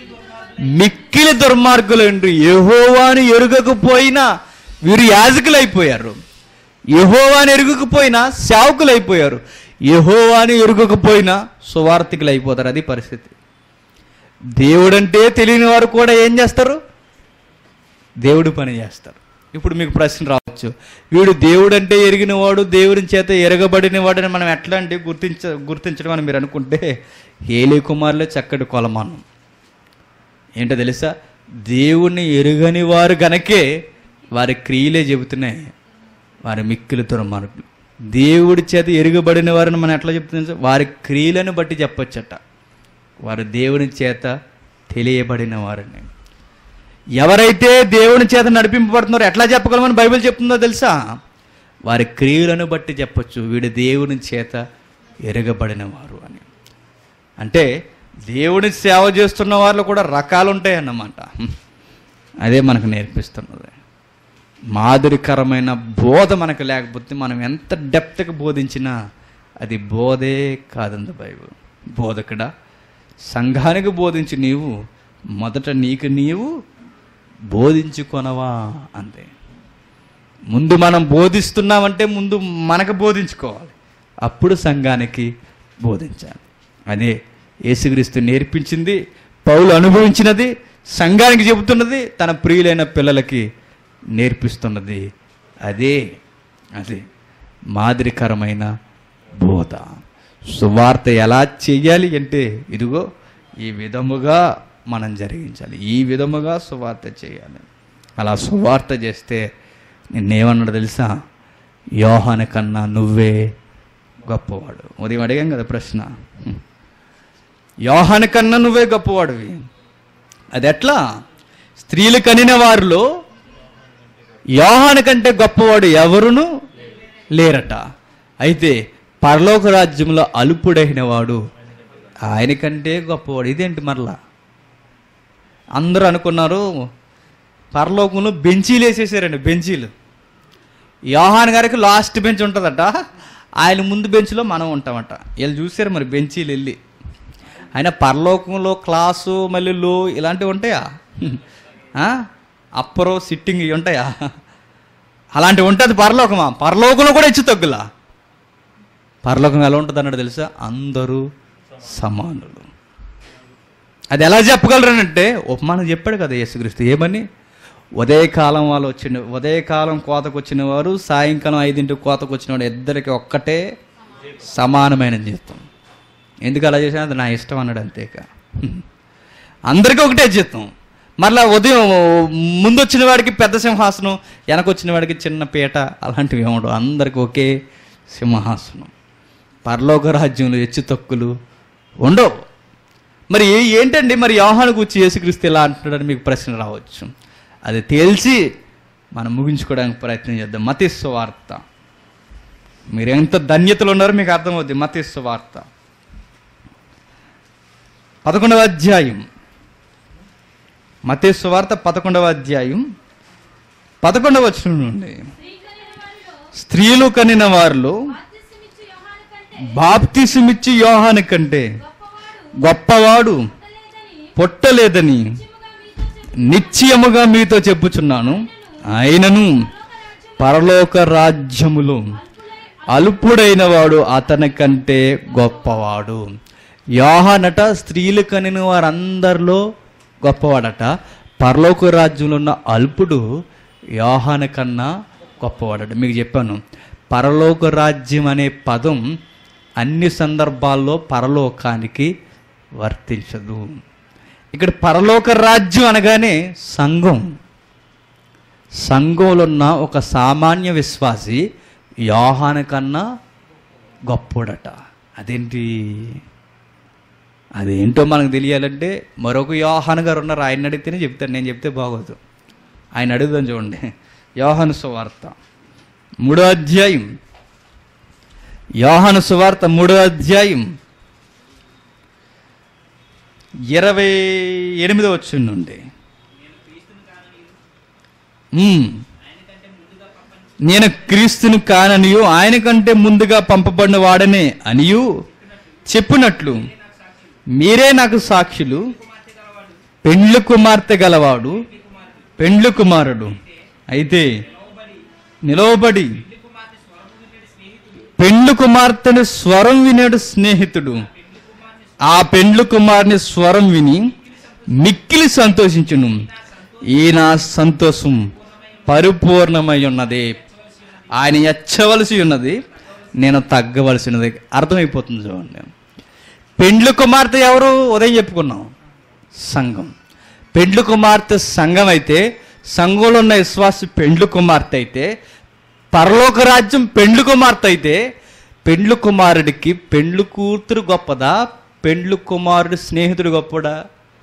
మిక్కిలి దుర్మార్గులండు యెహోవాని ఎరుగకపోయినా వీరు యాజకులు అయిపోయారు యెహోవాని ఎరుగకపోయినా సేవకులు అయిపోయారు యెహోవాని ఎరుగకపోయినా సువార్థికులు అయిపోతారు అది పరిస్థితి దేవుడంటే తెలియని వారు కూడా ఏం చేస్తారు దేవుడు పని చేస్తారు ఇప్పుడు మీకు ప్రశ్న రావచ్చు వీడు దేవుడు అంటే ఎరిగినవాడు దేవుని చేత ఎరగబడిన వాడని మనం ఎట్లా అంటే గుర్తించ గుర్తించడం అని మీరు అనుకుంటే ఏలే కుమారులే చక్కటి కొలమానం ఏంటో తెలుసా దేవుణ్ణి ఎరుగని వారు గనకే వారి క్రియలే చెబుతున్నాయి వారి మిక్కిలి దుర్మార్గులు దేవుడి చేత ఎరుగబడిన వారిని మనం ఎట్లా చెప్తుంది వారి క్రియలను బట్టి చెప్పొచ్చట వారు దేవుని చేత తెలియబడిన వారని ఎవరైతే దేవుని చేత నడిపింపబడుతున్నారో ఎట్లా చెప్పగలమని బైబిల్ చెప్తుందో తెలుసా వారి క్రియలను బట్టి చెప్పొచ్చు వీడు దేవుని చేత ఎరగబడిన వారు అని అంటే దేవుని సేవ చేస్తున్న వాళ్ళు కూడా రకాలు ఉంటాయి అన్నమాట అదే మనకు నేర్పిస్తున్నది మాదిరికరమైన బోధ మనకు లేకపోతే మనం ఎంత డెప్త్గా బోధించినా అది బోధే కాదంది బైబిల్ బోధకుడా సంఘానికి బోధించి నీవు మొదట నీకు నీవు బోధించుకొనవా అంతే ముందు మనం బోధిస్తున్నామంటే ముందు మనకు బోధించుకోవాలి అప్పుడు సంఘానికి బోధించాలి అదే యేసుక్రీస్తు నేర్పించింది పౌలు అనుభవించినది సంఘానికి చెబుతున్నది తన ప్రియులైన పిల్లలకి నేర్పిస్తున్నది అదే అదే మాదిరికరమైన బోధ సువార్త ఎలా చెయ్యాలి అంటే ఇదిగో ఈ విధముగా మనం జరిగించాలి ఈ విధముగా సువార్త చేయాలి అలా సువార్త చేస్తే నిన్నేమన్నాడు తెలుసా యోహాన కన్నా నువ్వే గొప్పవాడు ఉదయం అడిగాం కదా ప్రశ్న హ్మ్. యోహాన కన్నా నువ్వే గొప్పవాడివి అది ఎట్లా స్త్రీలు కనిన వారిలో యోహాను కంటే గొప్పవాడు ఎవరును లేరట అయితే పరలోక రాజ్యంలో అలుపుడైన వాడు ఆయన కంటే గొప్పవాడు ఇదేంటి మరలా అందరూ అనుకున్నారు పరలోకంలో బెంచీలు వేసేసారండి బెంచీలు యోహాన్ గారికి లాస్ట్ బెంచ్ ఉంటుందట ఆయన ముందు బెంచ్లో మనం ఉంటామట వీళ్ళు చూసారు మరి బెంచీలు వెళ్ళి ఆయన పరలోకంలో క్లాసు మళ్ళీ లో ఇలాంటివి ఉంటాయా ఆ? అప్పరో సిట్టింగ్ ఇవి ఉంటాయా అలాంటివి ఉంటుంది పరలోకమా పరలోకంలో కూడా ఇచ్చి తగ్గులా పరలోకం ఎలా ఉంటుంది అన్నాడు తెలుసా అందరూ సమానులు అది ఎలా చెప్పగలరనంటే ఉపమానం చెప్పాడు కదా యేసుక్రీస్తు ఏమని ఉదయకాలం వాళ్ళు వచ్చిన ఉదయకాలం కోతకు వచ్చిన వారు సాయంకాలం ఐదింటికి కోతకు వచ్చిన వాడు ఇద్దరికి ఒక్కటే సమానమైన జీతం ఎందుకు అలా చేసినా అది నా ఇష్టం అన్నాడు అంతేక అందరికీ ఒకటే జీతం మరలా ఉదయం ముందు వచ్చిన వాడికి పెద్ద సింహాసనం వెనకొచ్చిన వాడికి చిన్న పీట అలాంటివి ఏమడు అందరికి ఒకే సింహాసనం పరలోక రాజ్యంలో హెచ్చు తక్కులు ఉండవు మరి ఏ- ఏంటండి మరి యోహాను కూర్చి యేసుక్రీస్తు ఎలా అంటున్నాడని మీకు ప్రశ్న రావచ్చు అది తేల్చి మనం ముగించుకోవడానికి ప్రయత్నం చేద్దాం మతిస్సు వార్త మీరు ఎంత ధన్యతలు ఉన్నారో మీకు అర్థమవుద్ది మతిస్సు వార్త పదకొండవ అధ్యాయం మతేశ్వ వార్త పదకొండవ అధ్యాయం పదకొండవ వచనం నుండి స్త్రీలు కనిన వారిలో బాప్తిసమిచ్చి యోహాను కంటే గొప్పవాడు పొట్టలేదని నిశ్చయముగా మీతో చెప్పుచున్నాను ఆయనను పరలోక రాజ్యములో అల్పుడైన వాడు అతని కంటే గొప్పవాడు యోహానట స్త్రీలు కనిన వారందరిలో గొప్పవాడట పరలోక రాజ్యంలో ఉన్న అల్పుడు యోహాన కన్నా గొప్పవాడట మీకు చెప్పాను పరలోక రాజ్యం అనే పదం అన్ని సందర్భాల్లో పరలోకానికి వర్తించదు ఇక్కడ పరలోక రాజ్యం అనగానే సంఘం సంఘంలో ఉన్న ఒక సామాన్య విశ్వాసి యోహాన కన్నా గొప్పోడట అదేంటి అదేంటో మనకు తెలియాలంటే మరొక యోహాన్ గారు ఉన్నారు ఆయన అడిగితేనే చెప్తాను నేను చెప్తే బాగోదు ఆయన అడుగుదాం చూడండి యోహాను సువార్త మూడో అధ్యాయం యోహాను సువార్త మూడో అధ్యాయం ఇరవై ఎనిమిదో వచ్చిన నుండి ఉమ్. నేను క్రీస్తుని కాననియు ఆయన కంటే ముందుగా పంపబడిన వాడనే అనియు చెప్పినట్లు మీరే నాకు సాక్షులు పెండ్లు కుమార్తె గలవాడు పెండ్లు కుమారుడు అయితే నిలవబడి పెండ్లు కుమార్తెని స్వరం వినేడు స్నేహితుడు ఆ పెండ్లు కుమార్ని స్వరం విని మిక్కిలి సంతోషించును ఈ నా సంతోషం పరిపూర్ణమై ఉన్నది ఆయన ఎచ్చవలసి ఉన్నది నేను తగ్గవలసి ఉన్నది అర్థమైపోతుంది చూడండి పెండ్లు కుమార్తె ఎవరు ఉదయం చెప్పుకున్నాం సంఘం పెండ్లు కుమార్తె సంఘం అయితే సంఘంలో ఉన్న విశ్వాసి పెండ్లు కుమార్తె అయితే పరలోక రాజ్యం పెండ్లు కుమార్తె అయితే పెండ్లు కుమారుడికి పెండ్లు కూతురు గొప్పదా పెండ్లు కుమారుడు స్నేహితుడు గొప్పడా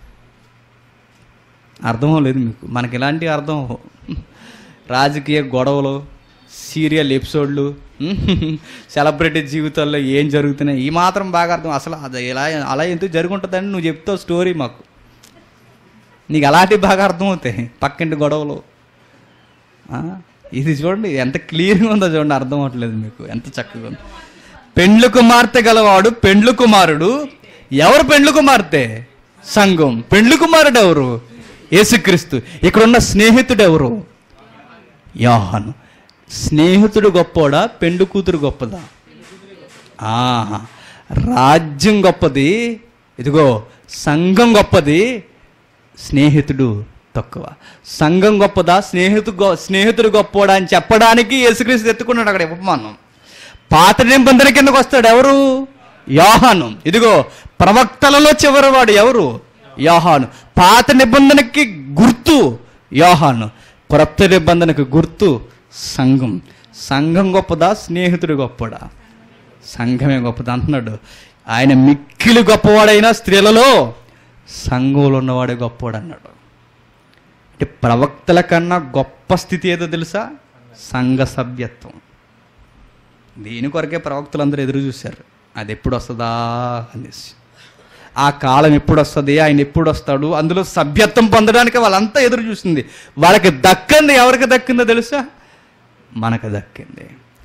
అర్థం లేదు మీకు మనకి ఇలాంటి అర్థం అవ్వవు. రాజకీయ గొడవలు సీరియల్ ఎపిసోడ్లు సెలబ్రిటీ జీవితాల్లో ఏం జరుగుతున్నాయి ఈ మాత్రం బాగా అర్థం అసలు అది ఎలా అలా ఎందుకు జరుగుంటుందని నువ్వు చెప్తావు స్టోరీ మాకు నీకు అలాంటివి బాగా అర్థమవుతాయి పక్కింటి గొడవలు ఆ, ఇది చూడండి ఎంత క్లియర్గా ఉందో చూడండి అర్థం అవ్వట్లేదు మీకు ఎంత చక్కగా ఉంది పెండ్లు కుమార్తె గలవాడు పెండ్లు కుమారుడు ఎవరు పెండ్లు కుమార్తె సంఘం పెండ్లు కుమారుడు ఎవరు యేసుక్రీస్తు ఇక్కడున్న స్నేహితుడు ఎవరు యోహాను స్నేహితుడు గొప్పోడా పెండు కూతురు గొప్పదా ఆహా రాజ్యం గొప్పది ఇదిగో సంఘం గొప్పది స్నేహితుడు తక్కువ సంఘం గొప్పదా స్నేహితు గొ- స్నేహితుడు గొప్పోడా అని చెప్పడానికి యేసుక్రీస్తు ఎత్తుకున్నాడు అక్కడ ఉపమానం పాత నిబంధన కిందకు వస్తాడు ఎవరు యోహాను ఇదిగో ప్రవక్తలలో చివరివాడు ఎవరు యోహాను పాత నిబంధనకి గుర్తు యోహాను క్రొత్త నిబంధనకు గుర్తు సంఘం సంఘం గొప్పదా స్నేహితుడు గొప్పడా సంఘమే గొప్పది అంటున్నాడు ఆయన మిక్కిలి గొప్పవాడైన స్త్రీలలో సంఘంలో ఉన్నవాడే గొప్పవాడు అన్నాడు అంటే ప్రవక్తల కన్నా గొప్ప స్థితి ఏదో తెలుసా సంఘ సభ్యత్వం దీని కొరకే ప్రవక్తలందరూ ఎదురు చూశారు అది ఎప్పుడు వస్తుందా అనేసి ఆ కాలం ఎప్పుడు వస్తుంది ఆయన ఎప్పుడు వస్తాడు అందులో సభ్యత్వం పొందడానికి వాళ్ళంతా ఎదురు చూసింది వాళ్ళకి దక్కింది ఎవరికి దక్కిందో తెలుసా మనకు దక్కింది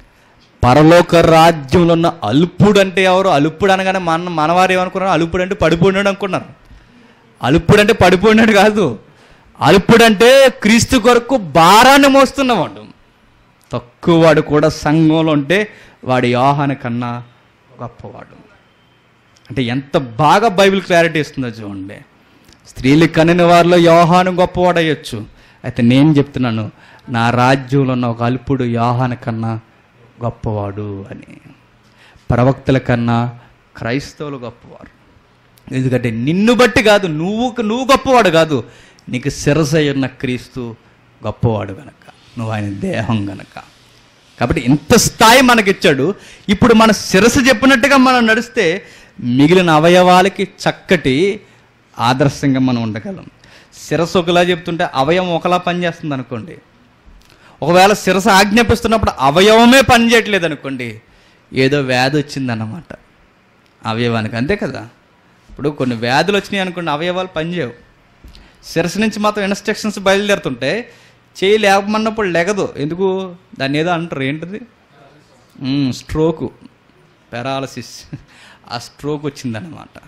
పరలోక రాజ్యంలో ఉన్న అల్పుడు అంటే ఎవరు అల్పుడు అనగానే మన మనవారు ఏమనుకున్నారు అల్పుడు అంటే పడిపోయినాడు అనుకున్నారు అల్పుడు అంటే పడిపోయినాడు కాదు అల్పుడు అంటే క్రీస్తు కొరకు భారాన్ని మోస్తున్నవాడు తక్కువ వాడు కూడా సంఘంలో ఉంటే వాడి యోహాన కన్నా గొప్పవాడు అంటే ఎంత బాగా బైబిల్ క్లారిటీ ఇస్తుందో చూడండి స్త్రీలు కనిన వారిలో యోహాను గొప్పవాడు అయ్యొచ్చు అయితే నేను చెప్తున్నాను నా రాజ్యంలో ఉన్న ఒక అల్పుడు యోహాన కన్నా గొప్పవాడు అని ప్రవక్తల కన్నా క్రైస్తవులు గొప్పవారు ఎందుకంటే నిన్ను బట్టి కాదు నువ్వు నువ్వు గొప్పవాడు కాదు నీకు శిరసై ఉన్న క్రీస్తు గొప్పవాడు గనక నువ్వు ఆయన దేహం గనక కాబట్టి ఇంత స్థాయి మనకిచ్చాడు ఇప్పుడు మన శిరస్సు చెప్పినట్టుగా మనం నడిస్తే మిగిలిన అవయవాలకి చక్కటి ఆదర్శంగా మనం ఉండగలం శిరస్సు ఒకలా చెప్తుంటే అవయవం ఒకలా పనిచేస్తుంది అనుకోండి ఒకవేళ శిరస ఆజ్ఞాపిస్తున్నప్పుడు అవయవమే పనిచేయట్లేదు అనుకోండి ఏదో వ్యాధి వచ్చిందన్నమాట అవయవానికి అంతే కదా ఇప్పుడు కొన్ని వ్యాధులు వచ్చినాయి అనుకోండి అవయవాలు పనిచేయవు శిరస్సు నుంచి మాత్రం ఇన్స్ట్రక్షన్స్ బయలుదేరుతుంటే చేయి లేపమన్నప్పుడు లెగదు ఎందుకు దాన్ని ఏదో అంటారు ఏంటిది మ్మ్, స్ట్రోకు పెరాలసిస్ ఆ స్ట్రోక్ వచ్చిందన్నమాట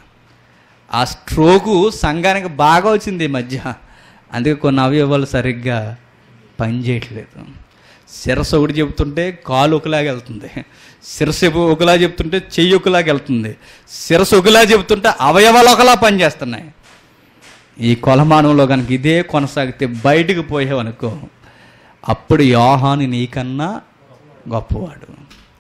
ఆ స్ట్రోకు సంఘానికి బాగా వచ్చింది ఈ మధ్య అందుకే కొన్ని అవయవాలు సరిగ్గా పనిచేయట్లేదు శిరస్సు ఒకటి చెబుతుంటే కాలు ఒకలాగా వెళ్తుంది శిరస్సు ఒకలా చెప్తుంటే చెయ్యి ఒకలాగా వెళ్తుంది శిరస్సు ఒకలా చెబుతుంటే అవయవాలు ఒకలా పనిచేస్తున్నాయి ఈ కొలమానంలో కనుక ఇదే కొనసాగితే బయటికి పోయావనుకో అప్పుడు యోహాని నీకన్నా గొప్పవాడు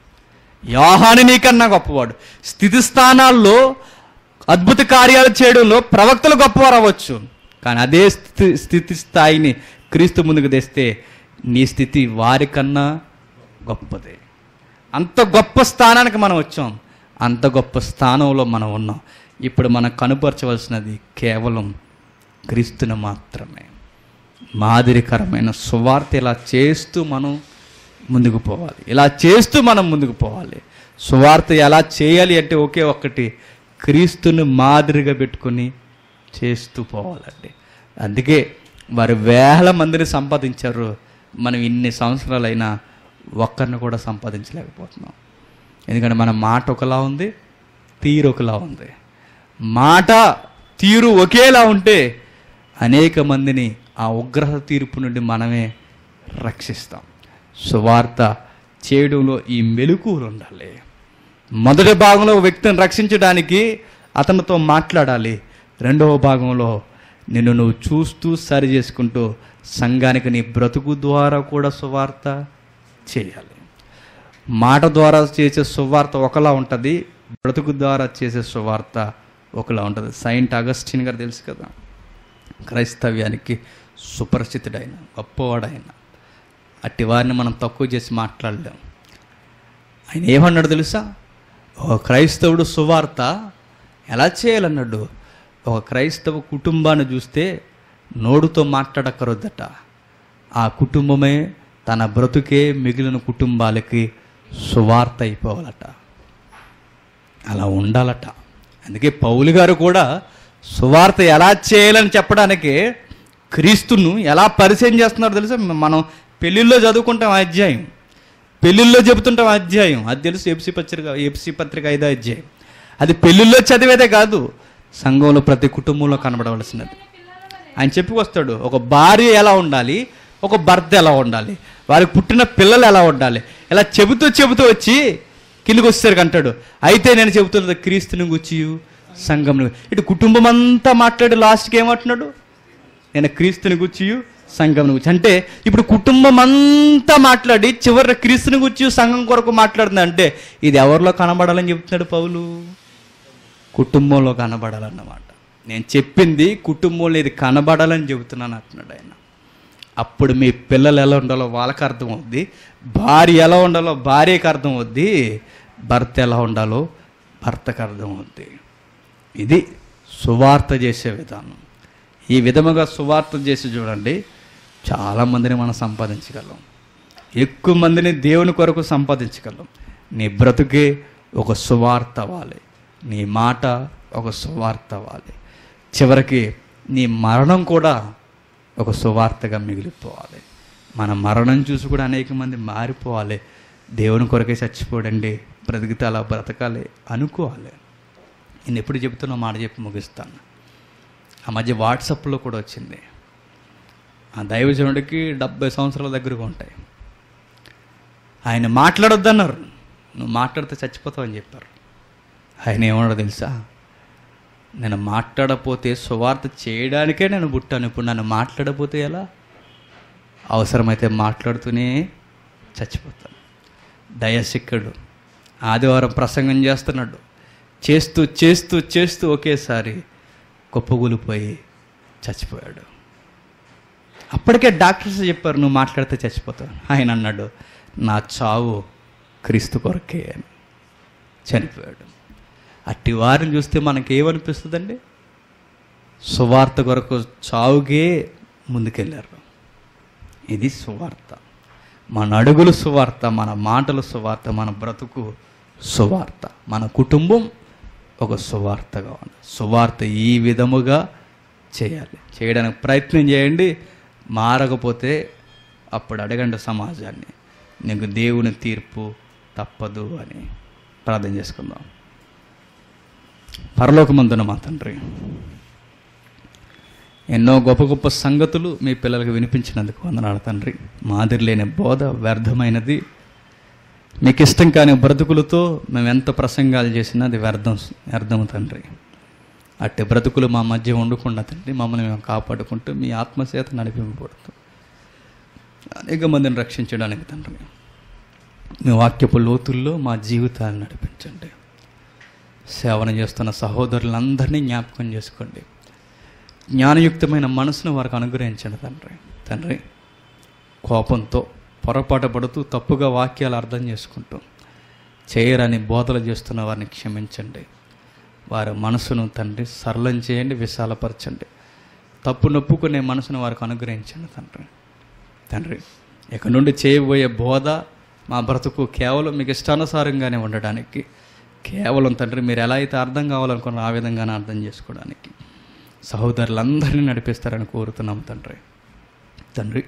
యోహాని నీకన్నా గొప్పవాడు స్థితి స్థానాల్లో అద్భుత కార్యాలు చేయడంలో ప్రవక్తలు గొప్పవారు అవ్వచ్చు కానీ అదే స్థితి స్థితి స్థాయిని క్రీస్తు ముందుకు తెస్తే నీ స్థితి వారికన్నా గొప్పదే అంత గొప్ప స్థానానికి మనం వచ్చాం అంత గొప్ప స్థానంలో మనం ఉన్నాం ఇప్పుడు మనం కనుపరచవలసినది కేవలం క్రీస్తుని మాత్రమే మాదిరికరమైన సువార్త ఇలా చేస్తూ మనం ముందుకు పోవాలి ఇలా చేస్తూ మనం ముందుకు పోవాలి సువార్త ఎలా చేయాలి అంటే ఒకే ఒక్కటి క్రీస్తుని మాదిరిగా పెట్టుకొని చేస్తూ పోవాలండి అందుకే వారు వేల మందిని సంపాదించారు మనం ఇన్ని సంవత్సరాలైనా ఒక్కరిని కూడా సంపాదించలేకపోతున్నాం ఎందుకంటే మన మాట ఒకలా ఉంది తీరు ఒకలా ఉంది మాట తీరు ఒకేలా ఉంటే అనేక మందిని ఆ ఉగ్రహ తీర్పు నుండి మనమే రక్షిస్తాం సువార్త చేయడంలో ఈ మెలకువలు ఉండాలి మొదటి భాగంలో ఒక వ్యక్తిని రక్షించడానికి అతనితో మాట్లాడాలి రెండవ భాగంలో నిన్ను నువ్వు చూస్తూ సరి చేసుకుంటూ సంఘానికి నీ బ్రతుకు ద్వారా కూడా సువార్త చేయాలి మాట ద్వారా చేసే సువార్త ఒకలా ఉంటుంది బ్రతుకు ద్వారా చేసే సువార్త ఒకలా ఉంటుంది సైంట్ అగస్టిన్ గారు తెలుసు కదా క్రైస్తవ్యానికి సుపరిచితుడైన గొప్పవాడైన అట్టి వారిని మనం తక్కువ చేసి మాట్లాడలేం ఆయన ఏమన్నాడు తెలుసా ఒక క్రైస్తవుడు సువార్త ఎలా చేయాలన్నాడు ఒక క్రైస్తవ కుటుంబాన్ని చూస్తే నోడుతో మాట్లాడక్కరొద్దట ఆ కుటుంబమే తన బ్రతుకే మిగిలిన కుటుంబాలకి సువార్త అయిపోవాలట అలా ఉండాలట అందుకే పౌలు గారు కూడా సువార్త ఎలా చేయాలని చెప్పడానికి క్రీస్తును ఎలా పరిచయం చేస్తున్నారో తెలుసా మనం పెళ్ళిళ్ళలో చదువుకుంటాం ఆ అధ్యాయం పెళ్ళిళ్ళలో చెబుతుంటాం ఆ అధ్యాయం అది తెలుసు ఎఫ్సి పత్రిక ఎఫ్సి పత్రిక ఐదో అధ్యాయం అది పెళ్ళిళ్ళలో చదివేదే కాదు సంఘంలో ప్రతి కుటుంబంలో కనబడవలసినది ఆయన చెప్పుకొస్తాడు ఒక భార్య ఎలా ఉండాలి ఒక భర్త ఎలా ఉండాలి వారికి పుట్టిన పిల్లలు ఎలా ఉండాలి ఇలా చెబుతూ చెబుతూ వచ్చి కిందకు వచ్చేసరికి అంటాడు అయితే నేను చెబుతున్నది క్రీస్తుని గుచ్చి సంఘం ఇటు కుటుంబం అంతా మాట్లాడి లాస్ట్కి ఏమంటున్నాడు నేను క్రీస్తుని గుచ్చి సంఘం గురించి అంటే ఇప్పుడు కుటుంబం అంతా మాట్లాడి చివరి క్రీస్తుని గుచ్చి సంఘం కొరకు మాట్లాడుతుంది అంటే ఇది ఎవరిలో కనబడాలని చెప్తున్నాడు పౌలు కుటుంబంలో కనబడాలన్నమాట నేను చెప్పింది కుటుంబంలో ఇది కనబడాలని చెబుతున్నాను అంటున్నాడు ఆయన అప్పుడు మీ పిల్లలు ఎలా ఉండాలో వాళ్ళకి అర్థం అవుద్ది భార్య ఎలా ఉండాలో భార్యకి అర్థం అవుద్ది భర్త ఎలా ఉండాలో భర్తకు అర్థం అవుద్ది ఇది సువార్త చేసే విధానం ఈ విధముగా సువార్త చేసి చూడండి చాలామందిని మనం సంపాదించగలం ఎక్కువ మందిని దేవుని కొరకు సంపాదించగలం నీ బ్రతుకే ఒక సువార్త అవ్వాలి నీ మాట ఒక సువార్త అవ్వాలి చివరికి నీ మరణం కూడా ఒక సువార్తగా మిగిలిపోవాలి మన మరణం చూసి కూడా అనేక మంది మారిపోవాలి దేవుని కొరకే చచ్చిపోడండి బ్రతికితే అలా బ్రతకాలి అనుకోవాలి నేను ఎప్పుడు చెబుతున్నా మాట చెప్పి ముగిస్తాను ఆ మధ్య వాట్సాప్లో కూడా వచ్చింది ఆ దైవజనుడికి డెబ్బై సంవత్సరాల దగ్గరగా ఉంటాయి ఆయన మాట్లాడొద్దన్నారు నువ్వు మాట్లాడితే చచ్చిపోతావని చెప్పారు ఆయన ఏమన్నాడో తెలుసా నేను మాట్లాడపోతే సువార్త చేయడానికే నేను పుట్టాను ఇప్పుడు నన్ను మాట్లాడపోతే ఎలా అవసరమైతే మాట్లాడుతూనే చచ్చిపోతాను దయసిక్కడు ఆదివారం ప్రసంగం చేస్తున్నాడు చేస్తూ చేస్తూ చేస్తూ ఒకేసారి కుప్పగూలిపోయి చచ్చిపోయాడు అప్పటికే డాక్టర్స్ చెప్పారు నువ్వు మాట్లాడితే చచ్చిపోతావు ఆయన అన్నాడు నా చావు క్రీస్తు కొరకే అని చనిపోయాడు అట్టి వారిని చూస్తే మనకి ఏమనిపిస్తుందండి సువార్త కొరకు చావుకే ముందుకెళ్ళారు ఇది సువార్త మన అడుగులు సువార్త మన మాటలు సువార్త మన బ్రతుకు సువార్త మన కుటుంబం ఒక సువార్తగా ఉంది సువార్త ఈ విధముగా చేయాలి చేయడానికి ప్రయత్నం చేయండి మారకపోతే అప్పుడు అడగండి సమాజాన్ని నీకు దేవుని తీర్పు తప్పదు అని ప్రార్థన చేసుకుందాం పరలోకమందున మా తండ్రి ఎన్నో గొప్ప గొప్ప సంగతులు మీ పిల్లలకు వినిపించినందుకు వందనాలు తండ్రి మాదిరి లేని బోధ వ్యర్థమైనది మీకు ఇష్టం కాని బ్రతుకులతో మేము ఎంత ప్రసంగాలు చేసినా అది వ్యర్థం వ్యర్థం తండ్రి అట్టి బ్రతుకులు మా మధ్య ఉండకుండా తండ్రి మమ్మల్ని మేము కాపాడుకుంటూ మీ ఆత్మచేత నడిపింపబడుతూ అనేక మందిని రక్షించడానికి తండ్రి మీ వాక్యపు లోతుల్లో మా జీవితాన్ని నడిపించండి సేవన చేస్తున్న సహోదరులందరినీ జ్ఞాపకం చేసుకోండి జ్ఞానయుక్తమైన మనసును వారికి అనుగ్రహించండి తండ్రి తండ్రి కోపంతో పొరపాటు పడుతూ తప్పుగా వాక్యాలు అర్థం చేసుకుంటూ చేయరని బోధలు చేస్తున్న వారిని క్షమించండి వారి మనసును తండ్రి సరళం చేయండి విశాలపరచండి తప్పు నొప్పుకునే మనసును వారికి అనుగ్రహించండి తండ్రి తండ్రి ఇక నుండి చేయబోయే బోధ మా బ్రతుకు కేవలం మీకు ఇష్టానుసారంగానే ఉండడానికి కేవలం తండ్రి మీరు ఎలా అయితే అర్థం కావాలనుకున్నారో ఆ విధంగానే అర్థం చేసుకోవడానికి సహోదరులందరినీ నడిపిస్తారని కోరుతున్నాం తండ్రి తండ్రి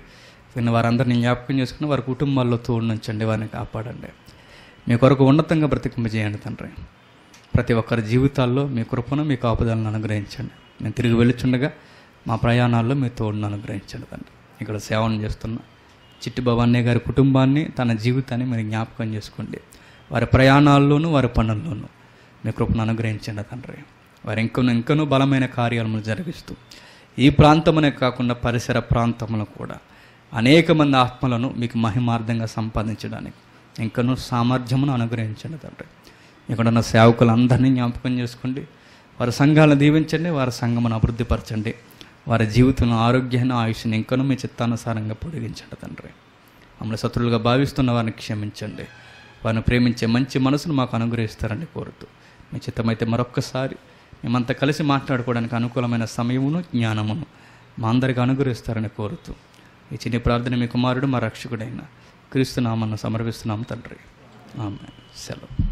విన్న వారందరినీ జ్ఞాపకం చేసుకుని వారి కుటుంబాల్లో తోడునుంచండి వారిని కాపాడండి మీ కొరకు ఉన్నతంగా బ్రతికింపజేయండి తండ్రి ప్రతి ఒక్కరి జీవితాల్లో మీ కృపను మీ కాపుదలను అనుగ్రహించండి నేను తిరిగి వెళ్ళుచుండగా మా ప్రయాణాల్లో మీ తోడును అనుగ్రహించండి తండ్రి ఇక్కడ సేవను చేస్తున్న చిట్టి భవాన్య గారి కుటుంబాన్ని తన జీవితాన్ని మీరు జ్ఞాపకం చేసుకోండి వారి ప్రయాణాల్లోనూ వారి పనుల్లోనూ మీ కృపను అనుగ్రహించండి తండ్రి వారు ఇంకనూ ఇంకనూ బలమైన కార్యాలను జరిగిస్తూ ఈ ప్రాంతమునే కాకుండా పరిసర ప్రాంతములు కూడా అనేక మంది ఆత్మలను మీకు మహిమార్థంగా సంపాదించడానికి ఇంకనూ సామర్థ్యమును అనుగ్రహించండి తండ్రి ఇక్కడ ఉన్న సేవకులందరినీ జ్ఞాపకం చేసుకోండి వారి సంఘాలను దీవించండి వారి సంఘమును అభివృద్ధిపరచండి వారి జీవితంలో ఆరోగ్యాన్ని ఆయుష్ని ఇంకనూ మీ చిత్తానుసారంగా పొడిగించండి తండ్రి మమ్మల్ని శత్రులుగా భావిస్తున్న వారిని క్షమించండి వారిని ప్రేమించే మంచి మనసును మాకు అనుగ్రహిస్తారని కోరుతూ మీ చిత్తమైతే మరొక్కసారి మేమంతా కలిసి మాట్లాడుకోవడానికి అనుకూలమైన సమయమును జ్ఞానమును మా అందరికి అనుగ్రహిస్తారని కోరుతూ ఈ చిన్న ప్రార్థన మీ కుమారుడు మా రక్షకుడైన క్రీస్తు నామను సమర్పిస్తున్నాం తండ్రి ఆమె సెలవు